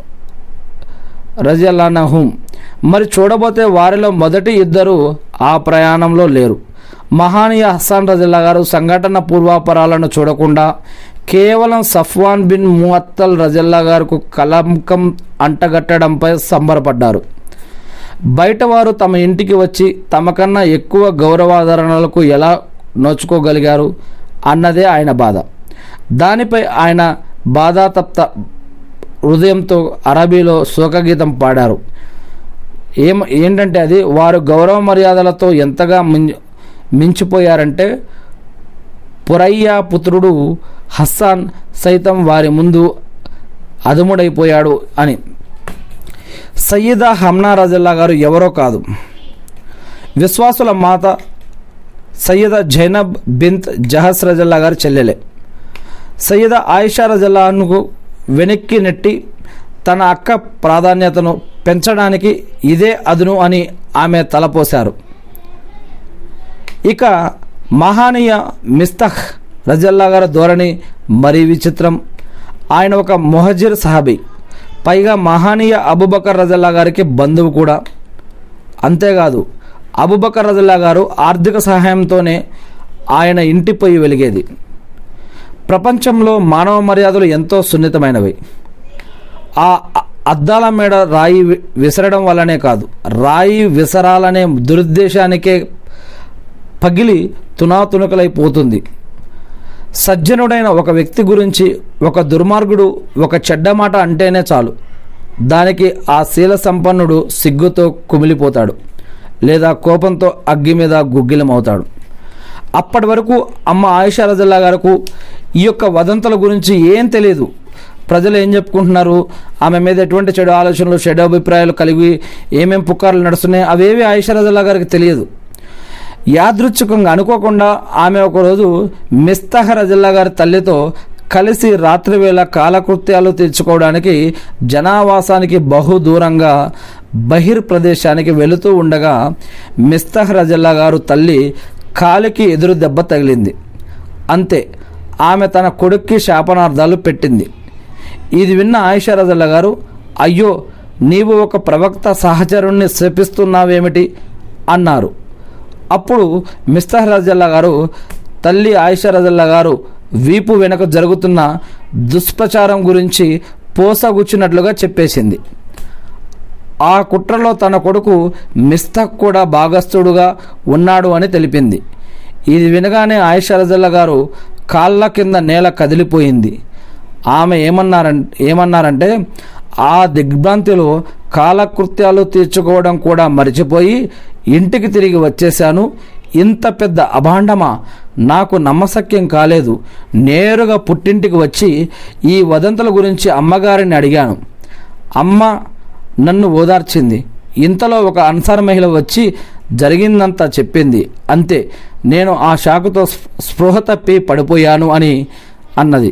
రజల్లానహుం మరి చూడబోతే వారిలో మొదటి ఇద్దరు ఆ ప్రయాణంలో లేరు మహానీయ హస్సాన్ రజల్లా గారు సంఘటన పూర్వాపరాలను చూడకుండా కేవలం సఫ్వాన్ బిన్ ముఅత్తల్ రజల్లా గారికి కలంకం అంటగట్టడంపై సంబరపడ్డారు బయటవారు తమ ఇంటికి వచ్చి తమకన్నా ఎక్కువ గౌరవాదరణలకు ఎలా నోచుకోగలిగారు అన్నదే ఆయన బాధ దానిపై ఆయన బాధాతప్త హృదయంతో అరబీలో శోకగీతం పాడారు ఏం ఏంటంటే అది వారు గౌరవ మర్యాదలతో ఎంతగా మించి మించిపోయారంటే పురయ్య పుత్రుడు హస్సాన్ సైతం వారి ముందు అదుముడైపోయాడు అని సయ్యదా హమ్నా రజల్లా గారు ఎవరో కాదు విశ్వాసుల మాత సయ్యద జైనబ్ బింత్ జహస్ రజల్లా గారి చెల్లెలే సయ్యద ఆయిషా రజల్లాను వెనక్కి నెట్టి తన అక్క ప్రాధాన్యతను పెంచడానికి ఇదే అదును అని ఆమె తలపోశారు ఇక మహానీయ మిస్తహ్ రజల్లా గారి ధోరణి మరీ విచిత్రం ఆయన ఒక మొహజిర్ సహాబీ పైగా మహానీయ అబుబకర్ రజల్లా గారికి బంధువు కూడా అంతేకాదు అబుబకర్ రజల్లా గారు ఆర్థిక సహాయంతోనే ఆయన ఇంటి పొయ్యి వెలిగేది ప్రపంచంలో మానవ మర్యాదలు ఎంతో సున్నితమైనవి ఆ అ- అద్దాల మేడ రాయి వి- విసరడం వల్లనే కాదు రాయి విసరాలనే దురుద్దేశానికే పగిలి తునాతునకలైపోతుంది సజ్జనుడైన ఒక వ్యక్తి గురించి ఒక దుర్మార్గుడు ఒక చెడ్డ మాట అంటేనే చాలు దానికి ఆ శీల సంపన్నుడు సిగ్గుతో కుమిలిపోతాడు లేదా కోపంతో అగ్గి మీద గుగ్గిలమవుతాడు అప్పటి వరకు అమ్మ ఆయిషా రజల్లా గారికి ఈ యొక్క వదంతుల గురించి ఏం తెలియదు ప్రజలు ఏం చెప్పుకుంటున్నారు ఆమె మీద ఎటువంటి చెడు ఆలోచనలు చెడు అభిప్రాయాలు కలిగి ఏమేం పుకార్లు నడుస్తున్నాయి అవేవి ఆయిషా రజల్లా గారికి తెలియదు యాదృచ్ఛికంగా అనుకోకుండా ఆమె ఒకరోజు మిస్తహ రజల్లా గారి తల్లితో కలిసి రాత్రివేళ కాలకృత్యాలు తీర్చుకోవడానికి జనావాసానికి బహు దూరంగా బహిర్ ప్రదేశానికి వెళుతూ ఉండగా మిస్తహ రజల్లా గారు తల్లి కాలికి ఎదురు దెబ్బ తగిలింది అంతే ఆమె తన కొడుక్కి శాపనార్థాలు పెట్టింది ఇది విన్న ఆయిషా రజల్లా గారు అయ్యో నీవు ఒక ప్రవక్త సహచరుణ్ణి శపిస్తున్నావేమిటి అన్నారు అప్పుడు మిస్తహ్ రజల్లా గారు తల్లి ఆయిషా రజల్లా గారు వీపు వెనుక జరుగుతున్న దుష్ప్రచారం గురించి పోసగుచ్చినట్లుగా చెప్పేసింది ఆ కుట్రలో తన కొడుకు మిస్తక్ కూడా భాగస్థుడుగా ఉన్నాడు అని తెలిపింది ఇది వినగానే ఆయిషా రజల్లా గారు కాళ్ళ కింద నేల కదిలిపోయింది ఆమె ఏమన్నారం ఏమన్నారంటే ఆ దిగ్భ్రాంతిలో కాలకృత్యాలు తీర్చుకోవడం కూడా మర్చిపోయి ఇంటికి తిరిగి వచ్చేశాను ఇంత పెద్ద అభాండమా నాకు నమ్మశక్యం కాలేదు నేరుగా పుట్టింటికి వచ్చి ఈ వదంతుల గురించి అమ్మగారిని అడిగాను అమ్మ నన్ను ఓదార్చింది ఇంతలో ఒక అన్సార్ మహిళ వచ్చి జరిగిందంతా చెప్పింది అంతే నేను ఆ షాకుతో స్పృ- స్పృహ తప్పి పడిపోయాను అని అన్నది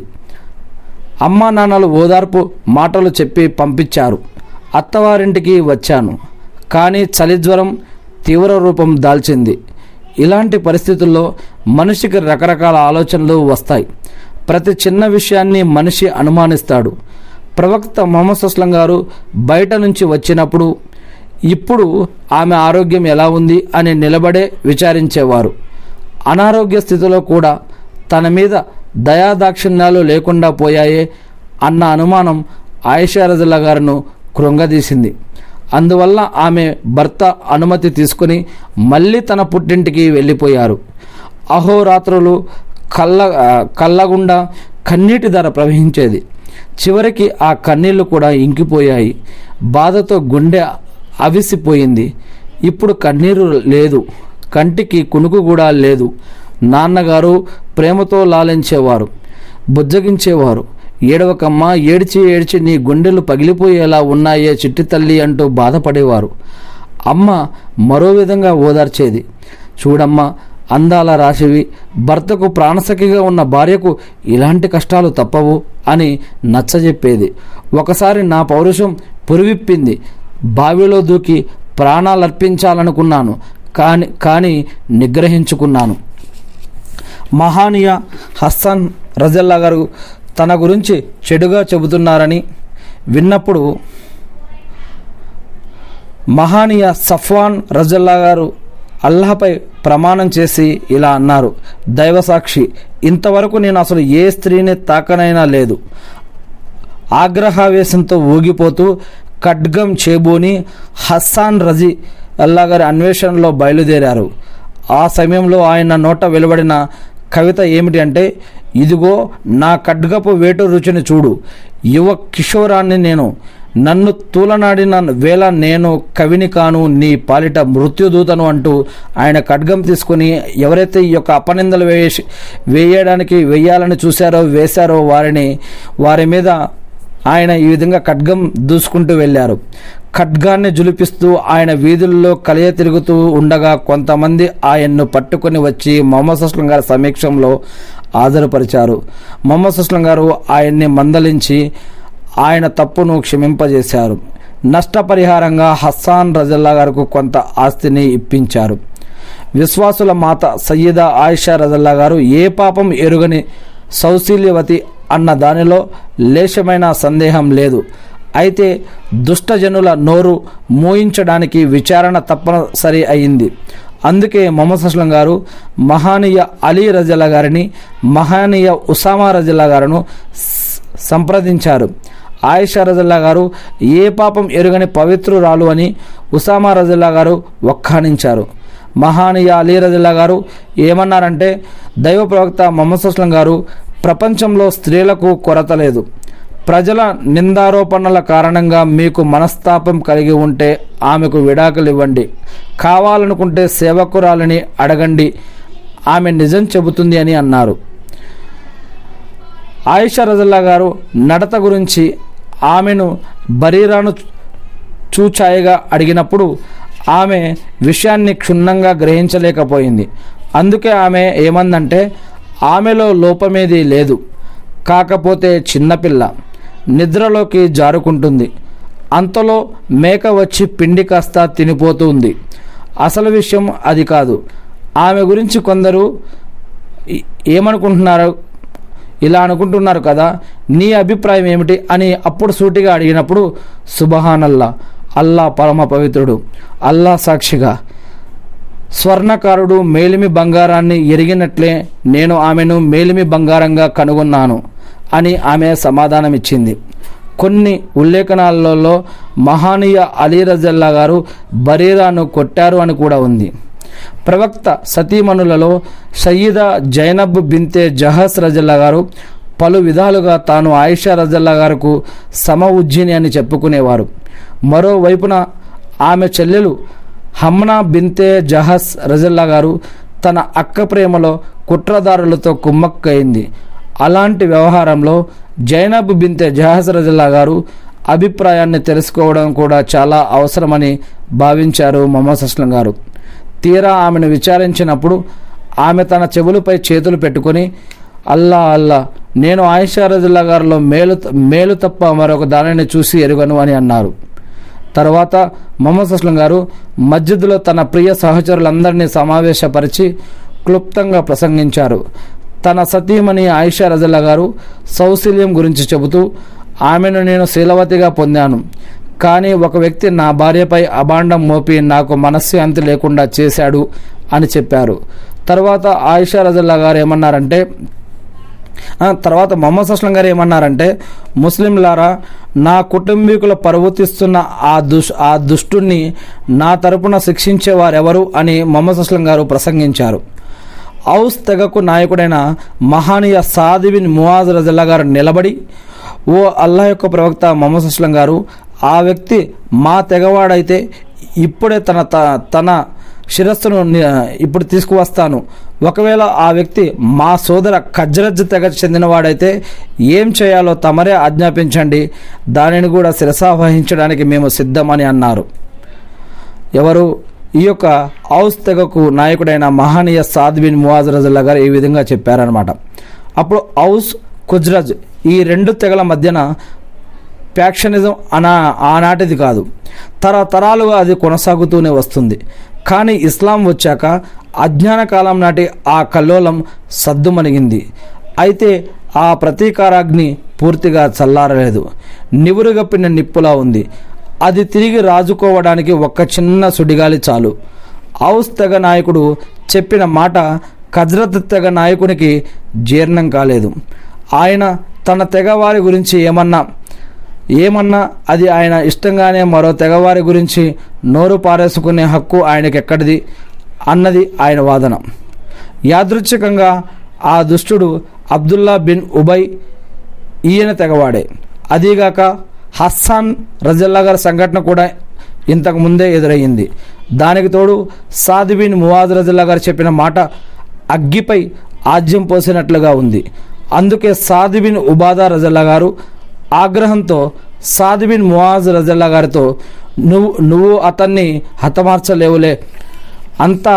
అమ్మా నాన్నలు ఓదార్పు మాటలు చెప్పి పంపించారు అత్తవారింటికి వచ్చాను కానీ చలి జ్వరం తీవ్ర రూపం దాల్చింది ఇలాంటి పరిస్థితుల్లో మనిషికి రకరకాల ఆలోచనలు వస్తాయి ప్రతి చిన్న విషయాన్ని మనిషి అనుమానిస్తాడు ప్రవక్త మొహమ్మద్ సుస్లం గారు బయట నుంచి వచ్చినప్పుడు ఇప్పుడు ఆమె ఆరోగ్యం ఎలా ఉంది అని నిలబడే విచారించేవారు అనారోగ్య స్థితిలో కూడా తన మీద దయాదాక్షిణ్యాలు లేకుండా పోయాయే అన్న అనుమానం ఆయిషా రజల్లా గారును కృంగదీసింది అందువల్ల ఆమె భర్త అనుమతి తీసుకుని మళ్ళీ తన పుట్టింటికి వెళ్ళిపోయారు అహోరాత్రులు కళ్ళ ఆ, కళ్ళగుండా కన్నీటి ధర ప్రవహించేది చివరికి ఆ కన్నీళ్లు కూడా ఇంకిపోయాయి బాధతో గుండె అవిసిపోయింది ఇప్పుడు కన్నీరు లేదు కంటికి కునుకు కూడా లేదు నాన్నగారు ప్రేమతో లాలించేవారు బుజ్జగించేవారు ఏడవకమ్మ ఏడ్చి ఏడ్చి నీ గుండెలు పగిలిపోయేలా ఉన్నాయే చిట్టి తల్లి అంటూ బాధపడేవారు అమ్మ మరో విధంగా ఓదార్చేది చూడమ్మా అందాల రాశివి భర్తకు ప్రాణసఖిగా ఉన్న భార్యకు ఇలాంటి కష్టాలు తప్పవు అని నచ్చజెప్పేది ఒకసారి నా పౌరుషం పురివిప్పింది బావిలో దూకి ప్రాణాలర్పించాలనుకున్నాను కాని కానీ నిగ్రహించుకున్నాను మహానీయ హస్సన్ రజల్లా గారు తన గురించి చెడుగా చెబుతున్నారని విన్నప్పుడు మహానీయ సఫ్వాన్ రజల్లా గారు అల్లాహపై ప్రమాణం చేసి ఇలా అన్నారు దైవసాక్షి ఇంతవరకు నేను అసలు ఏ స్త్రీని తాకనైనా లేదు ఆగ్రహావేశంతో ఊగిపోతూ ఖడ్గం చేబూని హస్సాన్ రజీ అల్లా గారి అన్వేషణలో బయలుదేరారు ఆ సమయంలో ఆయన నోట వెలువడిన కవిత ఏమిటి అంటే ఇదిగో నా ఖడ్గపు వేటు రుచిని చూడు యువ కిషోరాన్ని నేను నన్ను తూలనాడిన వేళ నేను కవిని కాను నీ పాలిట మృత్యుదూతను అంటూ ఆయన ఖడ్గం తీసుకుని ఎవరైతే ఈ యొక్క అపనిందలు వేసి వేయడానికి వేయాలని చూశారో వేశారో వారిని వారి మీద ఆయన ఈ విధంగా ఖడ్గం దూసుకుంటూ వెళ్ళారు ఖడ్గాన్ని జులిపిస్తూ ఆయన వీధుల్లో కలియ తిరుగుతూ ఉండగా కొంతమంది ఆయన్ను పట్టుకొని వచ్చి మొహమ్మద్ సుస్లం గారి సమీక్షంలో హాజరుపరిచారు మొహమ్మద్ సుస్లం గారు ఆయన్ని మందలించి ఆయన తప్పును క్షమింపజేశారు నష్టపరిహారంగా హస్సాన్ రజల్లా గారికి కొంత ఆస్తిని ఇప్పించారు విశ్వాసుల మాత సయ్యద ఆయిషా రజల్లా గారు ఏ పాపం ఎరుగని సౌశీల్యవతి అన్న దానిలో లేశమైన సందేహం లేదు అయితే దుష్టజనుల నోరు మోయించడానికి విచారణ తప్పనిసరి అయింది అందుకే మొహమ్మద్ అస్లం గారు మహానీయ అలీ రజల్లా గారిని మహానీయ ఉసామా రజల్లా గారును స- సంప్రదించారు ఆయిషా రజల్లా గారు ఏ పాపం ఎరుగని పవిత్రురాలు అని ఉసామా రజల్లా గారు వక్కాణించారు మహానీయ అలీ రజల్లా గారు ఏమన్నారంటే దైవ ప్రవక్త మొహమ్మద్ అస్లం గారు ప్రపంచంలో స్త్రీలకు కొరత లేదు ప్రజల నిందారోపణల కారణంగా మీకు మనస్తాపం కలిగి ఉంటే ఆమెకు విడాకులు ఇవ్వండి కావాలనుకుంటే సేవకురాలని అడగండి ఆమె నిజం చెబుతుంది అని అన్నారు ఆయిషా రజల్లా గారు నడత గురించి ఆమెను బరీరాను చూచాయిగా అడిగినప్పుడు ఆమె విషయాన్ని క్షుణ్ణంగా గ్రహించలేకపోయింది అందుకే ఆమె ఏమందంటే ఆమెలో లోపమేది లేదు కాకపోతే చిన్నపిల్ల నిద్రలోకి జారుకుంటుంది అంతలో మేక వచ్చి పిండి కాస్త తినిపోతుంది అసలు విషయం అది కాదు ఆమె గురించి కొందరు ఈ- ఏమనుకుంటున్నారు ఇలా అనుకుంటున్నారు కదా నీ అభిప్రాయం ఏమిటి అని అప్పుడు సూటిగా అడిగినప్పుడు సుబహానల్లా అల్లా పరమ పవిత్రుడు అల్లా సాక్షిగా స్వర్ణకారుడు మేలిమి బంగారాన్ని ఎరిగినట్లే నేను ఆమెను మేలిమి బంగారంగా కనుగొన్నాను అని ఆమె సమాధానమిచ్చింది కొన్ని ఉల్లేఖనాలలో మహానీయ అలీ రజల్లా గారు బరీరాను కొట్టారు అని కూడా ఉంది ప్రవక్త సతీమణులలో సయ్యిద జైనబ్ బింతే జహస్ రజల్లా గారు పలు విధాలుగా తాను ఆయిషా రజల్లా గారుకు సమ ఉజ్జిని అని చెప్పుకునేవారు మరోవైపున ఆమె చెల్లెలు హమ్నా బింతే జహస్ రజల్లా గారు తన అక్క ప్రేమలో కుట్రదారులతో కుమ్మక్కయింది అలాంటి వ్యవహారంలో జైనబ్ బింతే జహస్ రజల్లా గారు అభిప్రాయాన్ని తెలుసుకోవడం కూడా చాలా అవసరమని భావించారు మొహమ్మద్ అస్లం గారు తీరా ఆమెను విచారించినప్పుడు ఆమె తన చెవులపై చేతులు పెట్టుకొని అల్లా అల్లా నేను ఆయిషా రజుల్లా గారిలో మేలు మేలు తప్ప మరొక దానిని చూసి ఎరుగను అని అన్నారు తర్వాత మొహమ్మద్ అస్లం గారు మస్జిద్లో తన ప్రియ సహచరులందరినీ సమావేశపరిచి క్లుప్తంగా ప్రసంగించారు తన సతీమణి ఆయిషా రజల్లా గారు సౌశల్యం గురించి చెబుతూ ఆమెను నేను శీలవతిగా పొందాను కానీ ఒక వ్యక్తి నా భార్యపై అభాండం మోపి నాకు మనశ్శాంతి లేకుండా చేశాడు అని చెప్పారు తర్వాత ఆయిషా రజల్లా గారు ఏమన్నారంటే ఆ, తర్వాత మొహమ్మద్ అస్లం గారు ఏమన్నారంటే ముస్లింలారా నా కుటుంబీకుల పరువు తీస్తున్న ఆ దుష్ ఆ దుష్టుణ్ణి నా తరపున శిక్షించే వారెవరు అని మొహమ్మద్ అస్లం గారు ప్రసంగించారు ఔస్ తెగకు నాయకుడైన మహానీయ సాదిబిన్ మువాజ్ రజల్లా గారు నిలబడి ఓ అల్లా యొక్క ప్రవక్త మొహమ్మద్ అస్లం గారు ఆ వ్యక్తి మా తెగవాడైతే ఇప్పుడే తన త- తన శిరస్సును ని- ఇప్పుడు తీసుకువస్తాను ఒకవేళ ఆ వ్యక్తి మా సోదర ఖజ్రజ్ తెగ చెందినవాడైతే ఏం చేయాలో తమరే ఆజ్ఞాపించండి దానిని కూడా శిరసావహించడానికి మేము సిద్ధమని అన్నారు ఎవరు ఈ యొక్క ఔస్ తెగకు నాయకుడైన మహానీయ సాద్ బిన్ మువాజ్ రజల్లా గారు ఈ విధంగా చెప్పారనమాట అప్పుడు ఔస్ కుజ్రజ్ ఈ రెండు తెగల మధ్యన ప్యాక్షనిజం అనా ఆనాటిది కాదు తరతరాలుగా అది కొనసాగుతూనే వస్తుంది కానీ ఇస్లాం వచ్చాక అజ్ఞాన కాలం నాటి ఆ కల్లోలం సద్దుమణిగింది అయితే ఆ ప్రతీకారాగ్ని పూర్తిగా చల్లారలేదు నివురుగప్పిన నిప్పులా ఉంది అది తిరిగి రాజుకోవడానికి ఒక్క చిన్న సుడిగాలి చాలు ఔస్ తెగ నాయకుడు చెప్పిన మాట కజ్రత్ తెగ నాయకునికి జీర్ణం కాలేదు ఆయన తన తెగవారి గురించి ఏమన్నా ఏమన్నా అది ఆయన ఇష్టంగానే మరో తెగవారి గురించి నోరు పారేసుకునే హక్కు ఆయనకి ఎక్కడిది అన్నది ఆయన వాదన యాదృచ్ఛికంగా ఆ దుష్టుడు అబ్దుల్లా బిన్ ఉబై ఈయన తెగవాడే అదీగాక హస్సాన్ రజల్లా గారి సంఘటన కూడా ఇంతకు ముందే ఎదురయ్యింది దానికి తోడు సాద్ బిన్ మువాజ్ రజల్లా గారు చెప్పిన మాట అగ్గిపై ఆజ్యం పోసినట్లుగా ఉంది అందుకే సాద్ బిన్ ఉబాదా రజల్లా గారు ఆగ్రహంతో సాద్ బిన్ మువాజ్ రజల్లా గారితో నువ్వు నువ్వు అతన్ని హతమార్చలేవులే అంతా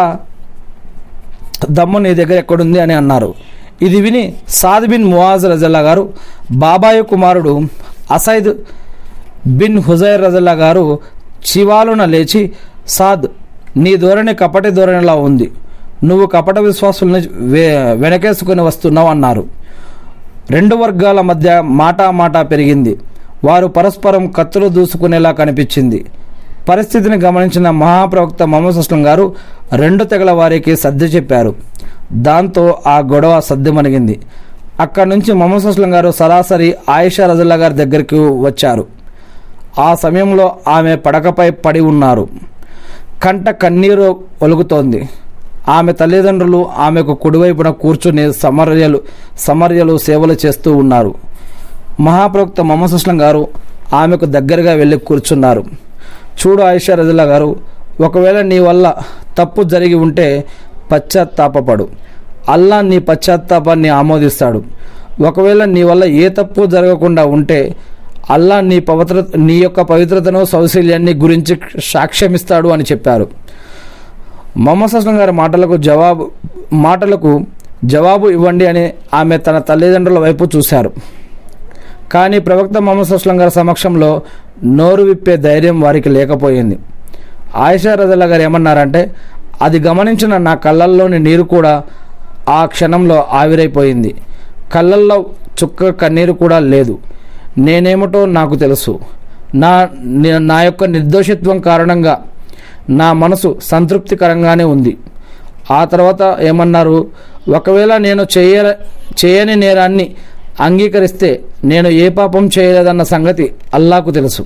దమ్ము నీ దగ్గర ఎక్కడుంది అని అన్నారు ఇది విని సాద్ బిన్ మువాజ్ రజల్లా గారు బాబాయి కుమారుడు అసైద్ బిన్ హుజైర్ రజల్లా గారు చివాలున లేచి సాద్ నీ ధోరణి కపటి ధోరణిలా ఉంది నువ్వు కపట విశ్వాసుల్ని వె వెనకేసుకుని వస్తున్నావు అన్నారు రెండు వర్గాల మధ్య మాటా మాటా పెరిగింది వారు పరస్పరం కత్తులు దూసుకునేలా కనిపించింది పరిస్థితిని గమనించిన మహాప్రవక్త మొహమ్మద్ అస్లం గారు రెండు తెగల వారికి సర్ది చెప్పారు దాంతో ఆ గొడవ సర్దిమణిగింది అక్కడి నుంచి మొహమ్మద్ అస్లం గారు సరాసరి ఆయిషా రజల్లా గారి దగ్గరికి వచ్చారు ఆ సమయంలో ఆమె పడకపై పడి ఉన్నారు కంట కన్నీరు ఒలుగుతోంది ఆమె తల్లిదండ్రులు ఆమెకు కుడివైపున కూర్చుని సమర్యలు సమర్యలు సేవలు చేస్తూ ఉన్నారు మహాప్రవక్త మొహమ్మద్ అస్లం గారు ఆమెకు దగ్గరగా వెళ్ళి కూర్చున్నారు చూడు ఆయిషా రజల్లా గారు ఒకవేళ నీ వల్ల తప్పు జరిగి ఉంటే పశ్చాత్తాపపడు అల్లా నీ పశ్చాత్తాపాన్ని ఆమోదిస్తాడు ఒకవేళ నీ వల్ల ఏ తప్పు జరగకుండా ఉంటే అల్లా నీ పవిత్ర నీ యొక్క పవిత్రతను సౌశల్యాన్ని గురించి సాక్ష్యమిస్తాడు అని చెప్పారు మొహమ్మద్ అస్లం గారి మాటలకు జవాబు మాటలకు జవాబు ఇవ్వండి అని ఆమె తన తల్లిదండ్రుల వైపు చూశారు కానీ ప్రవక్త మొహమ్మద్ అస్లం గారి సమక్షంలో నోరు విప్పే ధైర్యం వారికి లేకపోయింది ఆయిషా రజల్లా గారు ఏమన్నారంటే అది గమనించిన నా కళ్ళల్లోని నీరు కూడా ఆ క్షణంలో ఆవిరైపోయింది కళ్ళల్లో చుక్క కన్నీరు కూడా లేదు నేనేమిటో నాకు తెలుసు నా నే- నా యొక్క నిర్దోషిత్వం కారణంగా నా మనసు సంతృప్తికరంగానే ఉంది ఆ తర్వాత ఏమన్నారు ఒకవేళ నేను చేయ చేయని నేరాన్ని అంగీకరిస్తే నేను ఏ పాపం చేయలేదన్న సంగతి అల్లాకు తెలుసు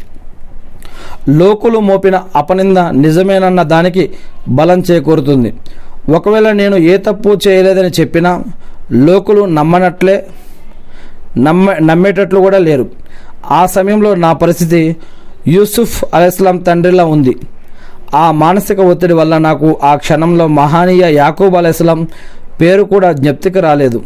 లోకులు మోపిన అపనింద నిజమేనన్న దానికి బలం చేకూరుతుంది ఒకవేళ నేను ఏ తప్పు చేయలేదని చెప్పినా లోకులు నమ్మనట్లే నమ్మ నమ్మేటట్లు కూడా లేరు ఆ సమయంలో నా పరిస్థితి యూసుఫ్ అలైస్లాం తండ్రిలా ఉంది ఆ మానసిక ఒత్తిడి వల్ల నాకు ఆ క్షణంలో మహానీయ యాకూబ్ అలైస్లాం పేరు కూడా జ్ఞప్తికి రాలేదు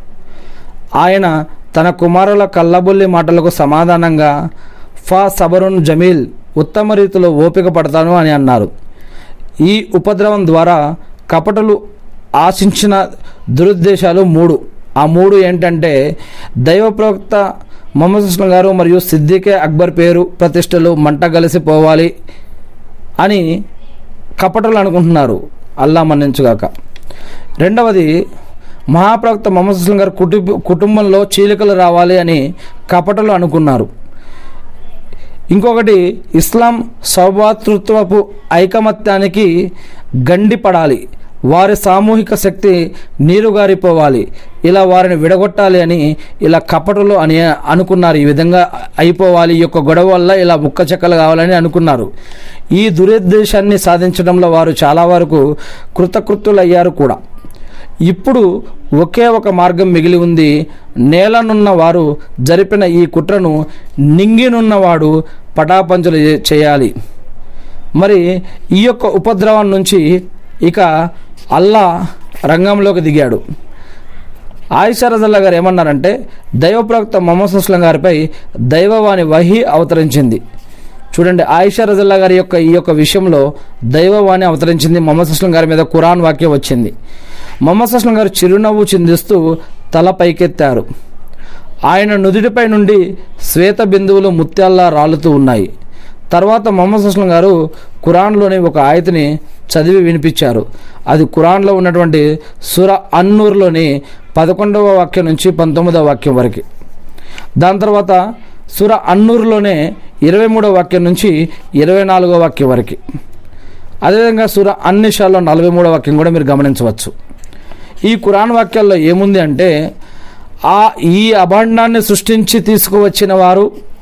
ఆయన తన కుమారుల కల్లబుల్లి మాటలకు సమాధానంగా ఫా సబరున్ జమీల్ ఉత్తమ రీతిలో ఓపిక పడతాను అని అన్నారు ఈ ఉపద్రవం ద్వారా కపటలు ఆశించిన దురుద్దేశాలు మూడు ఆ మూడు ఏంటంటే దైవ ప్రవక్త మొహమ్మద్ అస్లం గారు మరియు సిద్దికే అక్బర్ పేరు ప్రతిష్టలు మంట కలిసిపోవాలి అని కపటలు అనుకుంటున్నారు అల్లా మన్నించుగాక రెండవది మహాప్రవక్త మొహమ్మద్ అస్లం గారు కుటుంబ కుటుంబంలో చీలికలు రావాలి అని కపటలు అనుకున్నారు ఇంకొకటి ఇస్లాం సౌభాతృత్వపు ఐకమత్యానికి గండి పడాలి వారి సామూహిక శక్తి నీరుగారిపోవాలి ఇలా వారిని విడగొట్టాలి అని ఇలా కపటలు అని అనుకున్నారు ఈ విధంగా అయిపోవాలి ఈ యొక్క గొడవ వల్ల ఇలా ముక్క చెక్కలు కావాలని అనుకున్నారు ఈ దురుద్దేశాన్ని సాధించడంలో వారు చాలా వరకు కృతకృత్యులయ్యారు కూడా ఇప్పుడు ఒకే ఒక మార్గం మిగిలి ఉంది నేలనున్న వారు జరిపిన ఈ కుట్రను నింగినున్నవాడు పటాపంచలు చే- చేయాలి మరి ఈ యొక్క ఉపద్రవం నుంచి ఇక అల్లా రంగంలోకి దిగాడు ఆయిషా రజల్లా గారు ఏమన్నారంటే దైవప్రవక్త మొహమ్మద్ అస్లం గారిపై దైవవాణి వహి అవతరించింది చూడండి ఆయిషా రజల్లా గారి యొక్క ఈ యొక్క విషయంలో దైవవాణి అవతరించింది మొహమ్మద్ అస్లం గారి మీద ఖురాన్ వాక్యం వచ్చింది మొహమ్మద్ అస్లం గారు చిరునవ్వు చిందిస్తూ తల పైకెత్తారు ఆయన నుదుటిపై నుండి శ్వేత బిందువులు ముత్యాల్లా రాలుతూ ఉన్నాయి తర్వాత మొహమ్మద్ అస్లం గారు ఖురాన్లోని ఒక ఆయతిని చదివి వినిపించారు అది ఖురాన్లో ఉన్నటువంటి సుర అన్నూర్లోని పదకొండవ వాక్యం నుంచి పంతొమ్మిదవ వాక్యం వరకు దాని తర్వాత సుర అన్నూరులోనే ఇరవై మూడవ వాక్యం నుంచి ఇరవై నాలుగో వాక్యం వరకు అదేవిధంగా సుర అన్నిషాల్లో నలభై మూడో వాక్యం కూడా మీరు గమనించవచ్చు ఈ ఖురాన్ వాక్యాల్లో ఏముంది అంటే ఆ ఈ అభాండాన్ని సృష్టించి తీసుకువచ్చిన వారు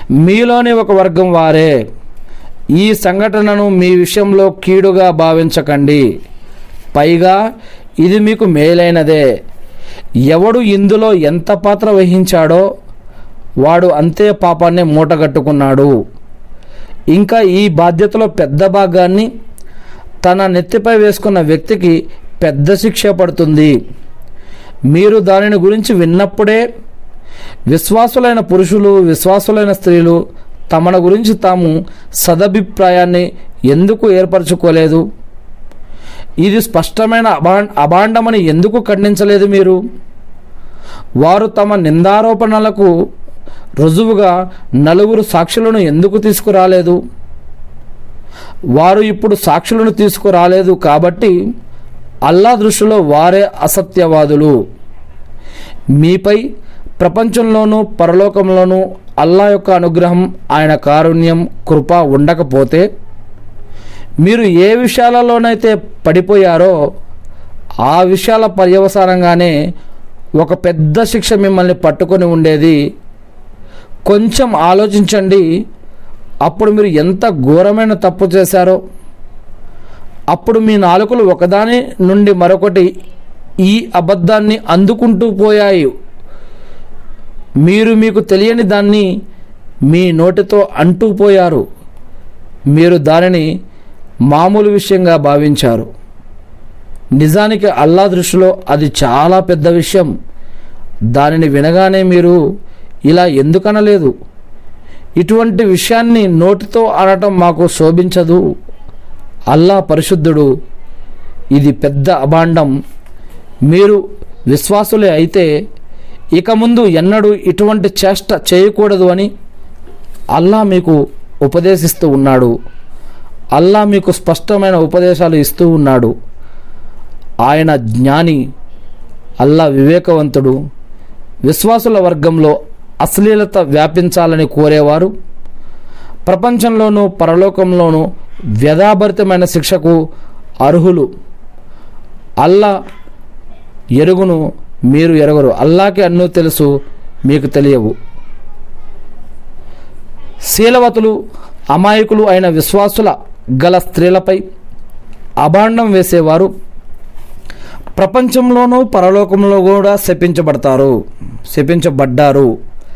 మీలోని ఒక వర్గం వారే ఈ సంఘటనను మీ విషయంలో కీడుగా భావించకండి పైగా ఇది మీకు మేలైనదే ఎవడు ఇందులో ఎంత పాత్ర వహించాడో వాడు అంతే పాపాన్ని మూటగట్టుకున్నాడు ఇంకా ఈ బాధ్యతలో పెద్ద భాగాన్ని తన నెత్తిపై వేసుకున్న వ్యక్తికి పెద్ద శిక్ష పడుతుంది మీరు దానిని గురించి విన్నప్పుడే విశ్వాసులైన పురుషులు విశ్వాసులైన స్త్రీలు తమను గురించి తాము సదభిప్రాయాన్ని ఎందుకు ఏర్పరచుకోలేదు ఇది స్పష్టమైన అభా అభాండమని ఎందుకు ఖండించలేదు మీరు వారు తమ నిందారోపణలకు రుజువుగా నలుగురు సాక్షులను ఎందుకు తీసుకురాలేదు వారు ఇప్పుడు సాక్షులను తీసుకురాలేదు కాబట్టి అల్లా దృష్టిలో వారే అసత్యవాదులు మీపై ప్రపంచంలోనూ పరలోకంలోనూ అల్లా యొక్క అనుగ్రహం ఆయన కారుణ్యం కృప ఉండకపోతే మీరు ఏ విషయాలలోనైతే పడిపోయారో ఆ విషయాల పర్యవసానంగానే ఒక పెద్ద శిక్ష మిమ్మల్ని పట్టుకొని ఉండేది కొంచెం ఆలోచించండి అప్పుడు మీరు ఎంత ఘోరమైన తప్పు చేశారో అప్పుడు మీ నాలుకలు ఒకదాని నుండి మరొకటి ఈ అబద్ధాన్ని అందుకుంటూ పోయాయి మీరు మీకు తెలియని దాన్ని మీ నోటితో అంటూ పోయారు మీరు దానిని మామూలు విషయంగా భావించారు నిజానికి అల్లా దృష్టిలో అది చాలా పెద్ద విషయం దానిని వినగానే మీరు ఇలా ఎందుకనలేదు ఇటువంటి విషయాన్ని నోటితో అనటం మాకు శోభించదు అల్లా పరిశుద్ధుడు ఇది పెద్ద అభాండం మీరు విశ్వాసులే అయితే ఇక ముందు ఎన్నడూ ఇటువంటి చేష్ట చేయకూడదు అని అల్లా మీకు ఉపదేశిస్తూ ఉన్నాడు అల్లా మీకు స్పష్టమైన ఉపదేశాలు ఇస్తూ ఉన్నాడు ఆయన జ్ఞాని అల్లా వివేకవంతుడు విశ్వాసుల వర్గంలో అశ్లీలత వ్యాపించాలని కోరేవారు ప్రపంచంలోనూ పరలోకంలోనూ వ్యధాభరితమైన శిక్షకు అర్హులు అల్లా ఎరుగును మీరు ఎరగరు అల్లాకి అన్నూ తెలుసు మీకు తెలియవు శీలవతులు అమాయకులు అయిన విశ్వాసుల గల స్త్రీలపై అభాండం వేసేవారు ప్రపంచంలోనూ పరలోకంలో కూడా శపించబడతారు శపించబడ్డారు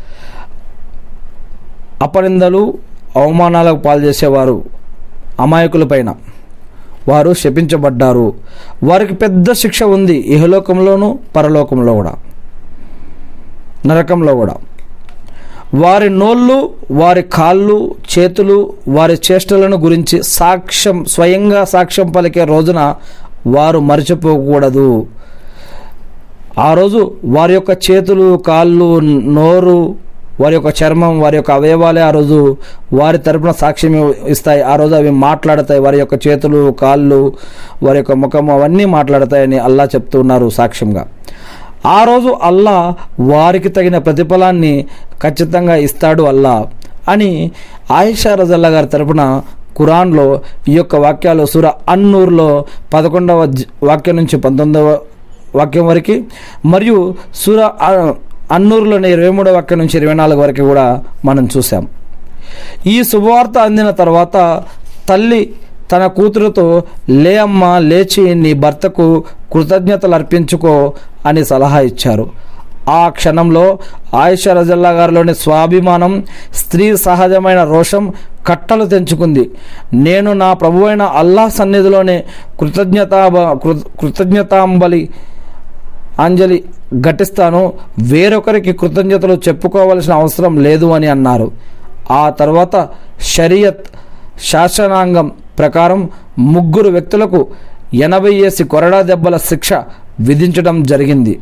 అపనిందలు అవమానాలకు పాల్చేసేవారు అమాయకులపైన వారు శపించబడ్డారు వారికి పెద్ద శిక్ష ఉంది ఇహలోకంలోనూ పరలోకంలో కూడా నరకంలో కూడా వారి నోళ్ళు వారి కాళ్ళు చేతులు వారి చేష్టలను గురించి సాక్ష్యం స్వయంగా సాక్ష్యం పలికే రోజున వారు మర్చిపోకూడదు ఆ రోజు వారి యొక్క చేతులు కాళ్ళు నోరు వారి యొక్క చర్మం వారి యొక్క అవయవాలే ఆ రోజు వారి తరపున సాక్ష్యం ఇస్తాయి ఆ రోజు అవి మాట్లాడతాయి వారి యొక్క చేతులు కాళ్ళు వారి యొక్క ముఖం అవన్నీ మాట్లాడతాయని అల్లా చెప్తున్నారు సాక్ష్యంగా ఆ రోజు అల్లా వారికి తగిన ప్రతిఫలాన్ని ఖచ్చితంగా ఇస్తాడు అల్లా అని ఆయిషా రజల్లా గారి తరపున ఖురాన్లో ఈ యొక్క వాక్యాలు సుర అన్నూర్లో పదకొండవ జ- వాక్యం నుంచి పంతొమ్మిదవ వాక్యం వరకు మరియు సుర అ- అన్నూరులోని ఇరవై మూడవ వాక్యం నుంచి ఇరవై నాలుగు వరకు కూడా మనం చూసాం ఈ శుభవార్త అందిన తర్వాత తల్లి తన కూతురుతో లే అమ్మ లేచి నీ భర్తకు కృతజ్ఞతలు అర్పించుకో అని సలహా ఇచ్చారు ఆ క్షణంలో ఆయిషా రజల్లా గారిలోని స్వాభిమానం స్త్రీ సహజమైన రోషం కట్టలు తెంచుకుంది నేను నా ప్రభువైన అల్లాహ్ సన్నిధిలోనే కృతజ్ఞతా కృతజ్ఞతాంబలి అంజలి ఘటిస్తాను వేరొకరికి కృతజ్ఞతలు చెప్పుకోవలసిన అవసరం లేదు అని అన్నారు ఆ తర్వాత షరియత్ శాసనాంగం ప్రకారం ముగ్గురు వ్యక్తులకు ఎనభై ఏసి కొరడా దెబ్బల శిక్ష విధించడం జరిగింది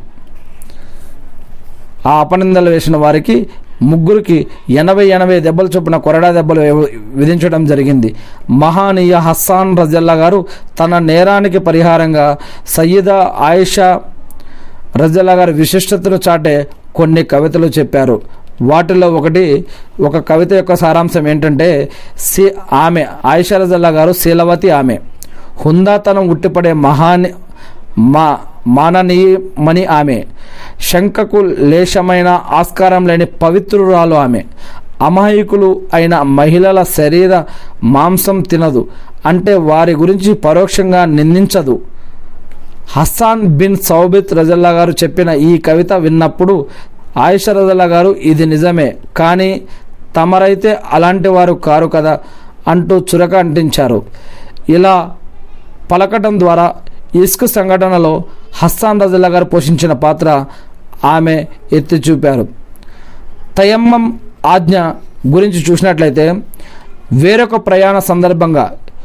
ఆ అపనిందలు వేసిన వారికి ముగ్గురికి ఎనభై ఎనభై దెబ్బలు చొప్పున కొరడా దెబ్బలు విధించడం జరిగింది మహానీయ హస్సాన్ రజల్లా గారు తన నేరానికి పరిహారంగా సయ్యద ఆయిషా రజల్లా గారి విశిష్టతను చాటే కొన్ని కవితలు చెప్పారు వాటిలో ఒకటి ఒక కవిత యొక్క సారాంశం ఏంటంటే సి ఆమె ఆయిషా రజల్లా గారు శీలవతి ఆమె హుందాతనం ఉట్టిపడే మహాని మా మాననీయమని ఆమె శంకకు లేశమైన ఆస్కారం లేని పవిత్రురాలు ఆమె అమాయకులు అయిన మహిళల శరీర మాంసం తినదు అంటే వారి గురించి పరోక్షంగా నిందించదు హస్సాన్ బిన్ సౌబిత్ రజల్లా గారు చెప్పిన ఈ కవిత విన్నప్పుడు ఆయిష రజల్లా గారు ఇది నిజమే కానీ తమరైతే అలాంటి వారు కారు కదా అంటూ చురక అంటించారు ఇలా పలకటం ద్వారా ఇస్క్ సంఘటనలో హస్సాన్ రజల్లా గారు పోషించిన పాత్ర ఆమె ఎత్తి చూపారు తయమ్మం ఆజ్ఞ గురించి చూసినట్లయితే వేరొక ప్రయాణ సందర్భంగా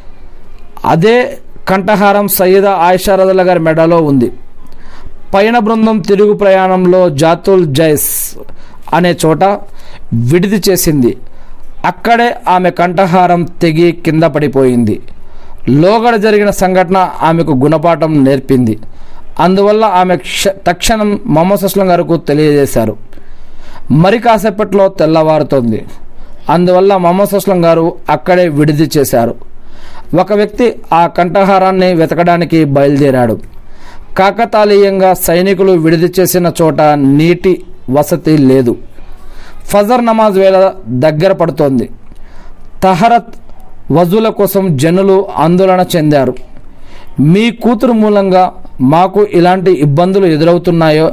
అదే కంఠహారం సయ్యద ఆయిషా రజల్లా గారి మెడలో ఉంది పైన బృందం తిరుగు ప్రయాణంలో జాతుల్ జైస్ అనే చోట విడిది చేసింది అక్కడే ఆమె కంఠహారం తెగి కింద పడిపోయింది లోగడ జరిగిన సంఘటన ఆమెకు గుణపాఠం నేర్పింది అందువల్ల ఆమె క్ష తక్షణం మొహమ్మద్ అస్లం గారికి తెలియజేశారు మరి కాసేపట్లో తెల్లవారుతోంది అందువల్ల మొహమ్మద్ అస్లం గారు అక్కడే విడిది చేశారు ఒక వ్యక్తి ఆ కంఠహారాన్ని వెతకడానికి బయలుదేరాడు కాకతాళీయంగా సైనికులు విడిది చేసిన చోట నీటి వసతి లేదు ఫజర్ నమాజ్ వేళ దగ్గర పడుతోంది తహరత్ వజుల కోసం జనులు ఆందోళన చెందారు మీ కూతురు మూలంగా మాకు ఇలాంటి ఇబ్బందులు ఎదురవుతున్నాయో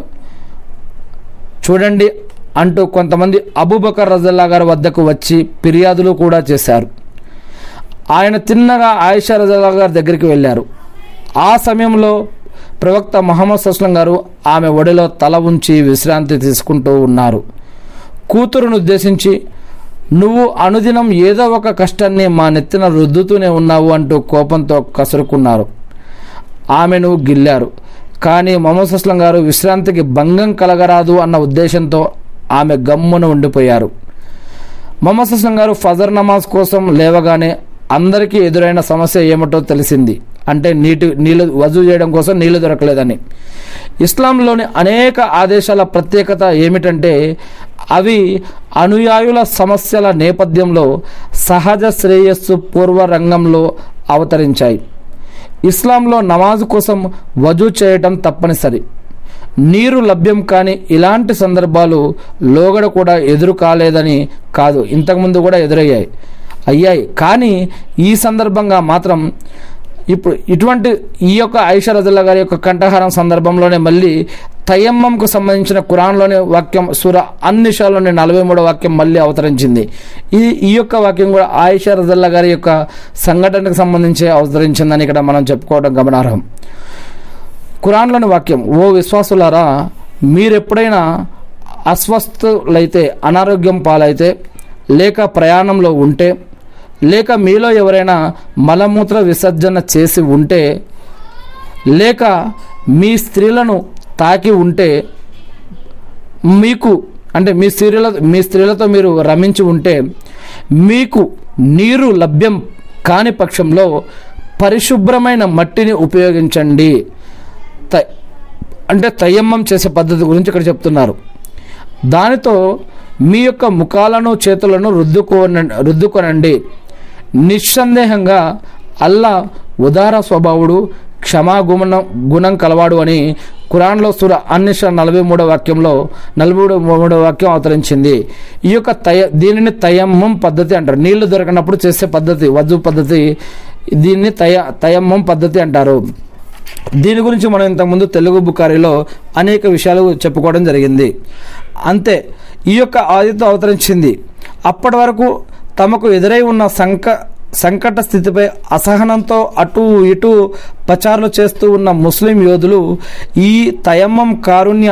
చూడండి అంటూ కొంతమంది అబూబకర్ రజల్లా గారి వద్దకు వచ్చి ఫిర్యాదులు కూడా చేశారు ఆయన తిన్నగా ఆయిషా రజల్లా గారి దగ్గరికి వెళ్ళారు ఆ సమయంలో ప్రవక్త మహమ్మద్ సుస్లం గారు ఆమె ఒడిలో తల ఉంచి విశ్రాంతి తీసుకుంటూ ఉన్నారు కూతురును ఉద్దేశించి నువ్వు అనుదినం ఏదో ఒక కష్టాన్ని మా నెత్తిన రుద్దుతూనే ఉన్నావు అంటూ కోపంతో కసురుకున్నారు ఆమెను గిల్లారు కానీ మొహమ్మద్ సుస్లం గారు విశ్రాంతికి భంగం కలగరాదు అన్న ఉద్దేశంతో ఆమె గమ్మున ఉండిపోయారు మొహమ్మద్ సుస్లం గారు ఫజర్ నమాజ్ కోసం లేవగానే అందరికీ ఎదురైన సమస్య ఏమిటో తెలిసింది అంటే నీటి నీళ్ళు వజూ చేయడం కోసం నీళ్లు దొరకలేదని ఇస్లాంలోని అనేక ఆదేశాల ప్రత్యేకత ఏమిటంటే అవి అనుయాయుల సమస్యల నేపథ్యంలో సహజ శ్రేయస్సు పూర్వ రంగంలో అవతరించాయి ఇస్లాంలో నమాజు కోసం వజూ చేయటం తప్పనిసరి నీరు లభ్యం కాని ఇలాంటి సందర్భాలు లోగడ కూడా ఎదురు కాలేదని కాదు ఇంతకుముందు కూడా ఎదురయ్యాయి అయ్యాయి కానీ ఈ సందర్భంగా మాత్రం ఇప్పుడు ఇటువంటి ఈ యొక్క ఐషా రజల్లా గారి యొక్క కంఠహారం సందర్భంలోనే మళ్ళీ తయమ్మంకు సంబంధించిన కురాన్లోని వాక్యం సుర అన్నిషాలోని నలభై మూడో వాక్యం మళ్ళీ అవతరించింది ఈ ఈ యొక్క వాక్యం కూడా ఆయిషా రజల్లా గారి యొక్క సంఘటనకు సంబంధించి అవతరించిందని ఇక్కడ మనం చెప్పుకోవడం గమనార్హం కురాన్లోని వాక్యం ఓ విశ్వాసులారా మీరెప్పుడైనా అస్వస్థులైతే అనారోగ్యం పాలైతే లేక ప్రయాణంలో ఉంటే లేక మీలో ఎవరైనా మలమూత్ర విసర్జన చేసి ఉంటే లేక మీ స్త్రీలను తాకి ఉంటే మీకు అంటే మీ స్త్రీల మీ స్త్రీలతో మీరు రమించి ఉంటే మీకు నీరు లభ్యం కాని పక్షంలో పరిశుభ్రమైన మట్టిని ఉపయోగించండి త అంటే తయమ్మం చేసే పద్ధతి గురించి ఇక్కడ చెప్తున్నారు దానితో మీ యొక్క ముఖాలను చేతులను రుద్దుకోన రుద్దుకొనండి నిస్సందేహంగా అల్లా ఉదార స్వభావుడు క్షమాగుణం గుణం కలవాడు అని ఖురాన్లో సుర అన్నిష నలభై మూడో వాక్యంలో నలభై మూడో వాక్యం అవతరించింది ఈ యొక్క తయ దీనిని తయమ్మం పద్ధతి అంటారు నీళ్లు దొరకనప్పుడు చేసే పద్ధతి వజు పద్ధతి దీన్ని తయ తయమ్మం పద్ధతి అంటారు దీని గురించి మనం ఇంతకుముందు తెలుగు బుకారిలో అనేక విషయాలు చెప్పుకోవడం జరిగింది అంతే ఈ యొక్క ఆదితో అవతరించింది అప్పటి వరకు తమకు ఎదురై ఉన్న సంక సంకట స్థితిపై అసహనంతో అటు ఇటు పచారులు చేస్తూ ఉన్న ముస్లిం యోధులు ఈ తయమ్మం కారుణ్య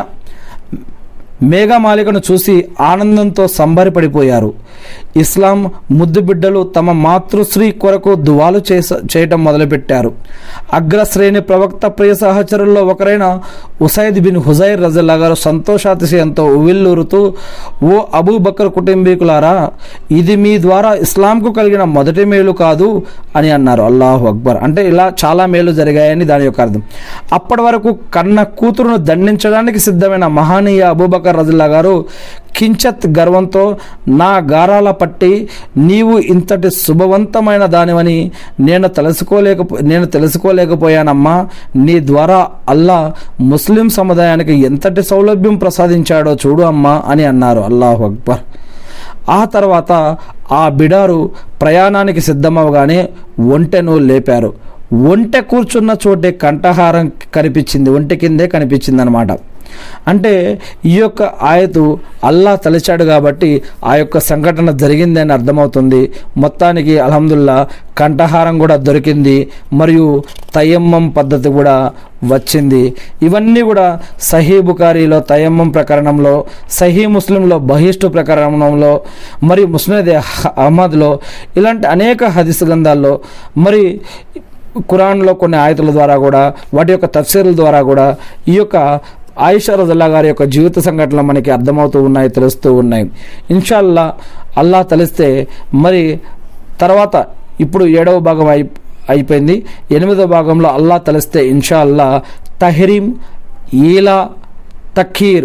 మేఘమాలికను చూసి ఆనందంతో సంబరపడిపోయారు ఇస్లాం ముద్దు బిడ్డలు తమ మాతృశ్రీ కొరకు దువాలు చేస చేయటం మొదలుపెట్టారు అగ్రశ్రేణి ప్రవక్త ప్రియ సహచరుల్లో ఒకరైన ఉసైద్ బిన్ హుజైర్ రజల్లా గారు సంతోషాతిశయంతో ఉవిల్లూరుతూ ఓ అబూబకర్ కుటుంబీకులారా ఇది మీ ద్వారా ఇస్లాంకు కలిగిన మొదటి మేలు కాదు అని అన్నారు అల్లాహు అక్బర్ అంటే ఇలా చాలా మేలు జరిగాయని దాని యొక్క అర్థం అప్పటి వరకు కన్న కూతురును దండించడానికి సిద్ధమైన మహానీయ అబూబకర్ రజుల్లా గారు కించత్ గర్వంతో నా గారాల పట్టి నీవు ఇంతటి శుభవంతమైన దానివని నేను తెలుసుకోలేక నేను తెలుసుకోలేకపోయానమ్మా నీ ద్వారా అల్లా ముస్లిం సముదాయానికి ఎంతటి సౌలభ్యం ప్రసాదించాడో చూడు అమ్మా అని అన్నారు అల్లాహు అక్బర్ ఆ తర్వాత ఆ బిడారు ప్రయాణానికి సిద్ధమవగానే ఒంటెను లేపారు ఒంటె కూర్చున్న చోటే కంఠహారం కనిపించింది ఒంటె కిందే కనిపించింది అనమాట అంటే ఈ యొక్క ఆయతు అల్లా తలిచాడు కాబట్టి ఆ యొక్క సంఘటన జరిగిందని అర్థమవుతుంది మొత్తానికి అల్హమ్దుల్లా కంఠహారం కూడా దొరికింది మరియు తయమ్మం పద్ధతి కూడా వచ్చింది ఇవన్నీ కూడా సహీ బుకారీలో తయమ్మం ప్రకరణంలో సహీ ముస్లింలో బహిష్టు ప్రకరణంలో మరియు ముస్లిం అహ్మద్లో ఇలాంటి అనేక హదీస్ గ్రంథాల్లో మరి ఖురాన్లో కొన్ని ఆయతుల ద్వారా కూడా వాటి యొక్క తఫ్సీర్ల ద్వారా కూడా ఈ యొక్క ఆయిషా రజల్లా గారి యొక్క జీవిత సంఘటనలు మనకి అర్థమవుతూ ఉన్నాయి తెలుస్తూ ఉన్నాయి ఇన్షాల్లా అల్లా తలిస్తే మరి తర్వాత ఇప్పుడు ఏడవ భాగం అయి అయిపోయింది ఎనిమిదవ భాగంలో అల్లా తలిస్తే ఇన్షా అల్లా తహరీం ఈలా తఖీర్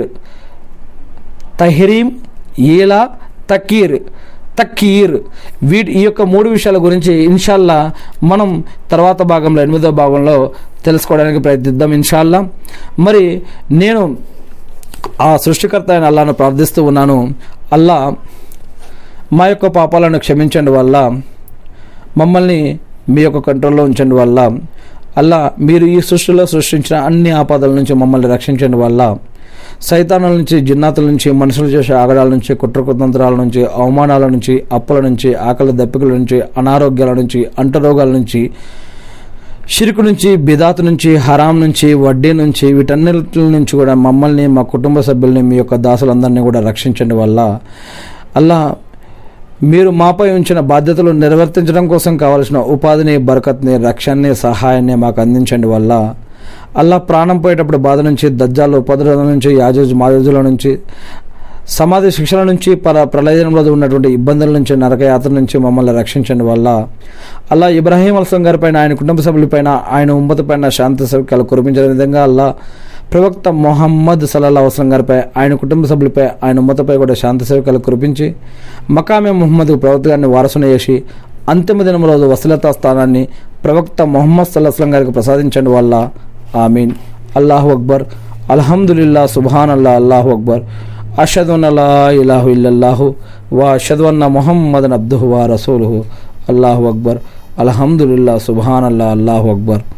తహరీం ఈలా తకీర్ తక్కీర్ వీటి ఈ యొక్క మూడు విషయాల గురించి ఇన్షాల్లా మనం తర్వాత భాగంలో ఎనిమిదో భాగంలో తెలుసుకోవడానికి ప్రయత్నిద్దాం ఇన్షాల్లా మరి నేను ఆ సృష్టికర్త అయిన అల్లాను ప్రార్థిస్తూ ఉన్నాను అల్లా మా యొక్క పాపాలను క్షమించండి వల్ల మమ్మల్ని మీ యొక్క కంట్రోల్లో ఉంచండి వల్ల అల్లా మీరు ఈ సృష్టిలో సృష్టించిన అన్ని ఆపదల నుంచి మమ్మల్ని రక్షించండి వల్ల సైతానుల నుంచి జిన్నాతుల నుంచి మనుషులు చేసే ఆగడాల నుంచి కుట్రకుతంత్రాల నుంచి అవమానాల నుంచి అప్పుల నుంచి ఆకలి దప్పికల నుంచి అనారోగ్యాల నుంచి అంటరోగాల నుంచి షిరుకు నుంచి బిదాతు నుంచి హరాం నుంచి వడ్డీ నుంచి వీటన్నిటి నుంచి కూడా మమ్మల్ని మా కుటుంబ సభ్యుల్ని మీ యొక్క దాసులందరినీ కూడా రక్షించండి వల్ల అల్లా మీరు మాపై ఉంచిన బాధ్యతలు నిర్వర్తించడం కోసం కావలసిన ఉపాధిని బరకత్ని రక్షణని సహాయాన్ని మాకు అందించండి వల్ల అల్లా ప్రాణం పోయేటప్పుడు బాధ నుంచి దజ్జాలు ఉపద్రవం నుంచి యాజోజు మాజోజుల నుంచి సమాధి శిక్షల నుంచి పర ప్రళయంలో ఉన్నటువంటి ఇబ్బందుల నుంచి నరకయాత్ర నుంచి మమ్మల్ని రక్షించండి వల్ల అల్లా ఇబ్రాహీం అల్సం గారి పైన ఆయన కుటుంబ సభ్యులపైన ఆయన ఉమ్మత పైన శాంతి సౌఖ్యాలు కురిపించిన విధంగా అల్లా ప్రవక్త మొహమ్మద్ సల్లా వస్లం గారిపై ఆయన కుటుంబ సభ్యులపై ఆయన ఉమ్మతపై కూడా శాంతి సేవకాలు కురిపించి మకామే ముహమ్మద్ ప్రవక్త గారిని వారసున చేసి అంతిమ దినం రోజు వసలతా స్థానాన్ని ప్రవక్త మొహమ్మద్ సల్లాహం గారికి ప్రసాదించండి వల్ల ఆమీన్ అల్లాహు అక్బర్ అల్హమ్దుల్లా సుబాన్ అల్లా అల్లాహు అక్బర్ అషద్ లా ఇలాహు ఇల్లల్లాహు వా అషద్వన్న మొహమ్మద్ అబ్దుహు వా రసూలుహు అల్లాహు అక్బర్ అల్హమ్దుల్లా సుబాన్ అల్లా అల్లాహు అక్బర్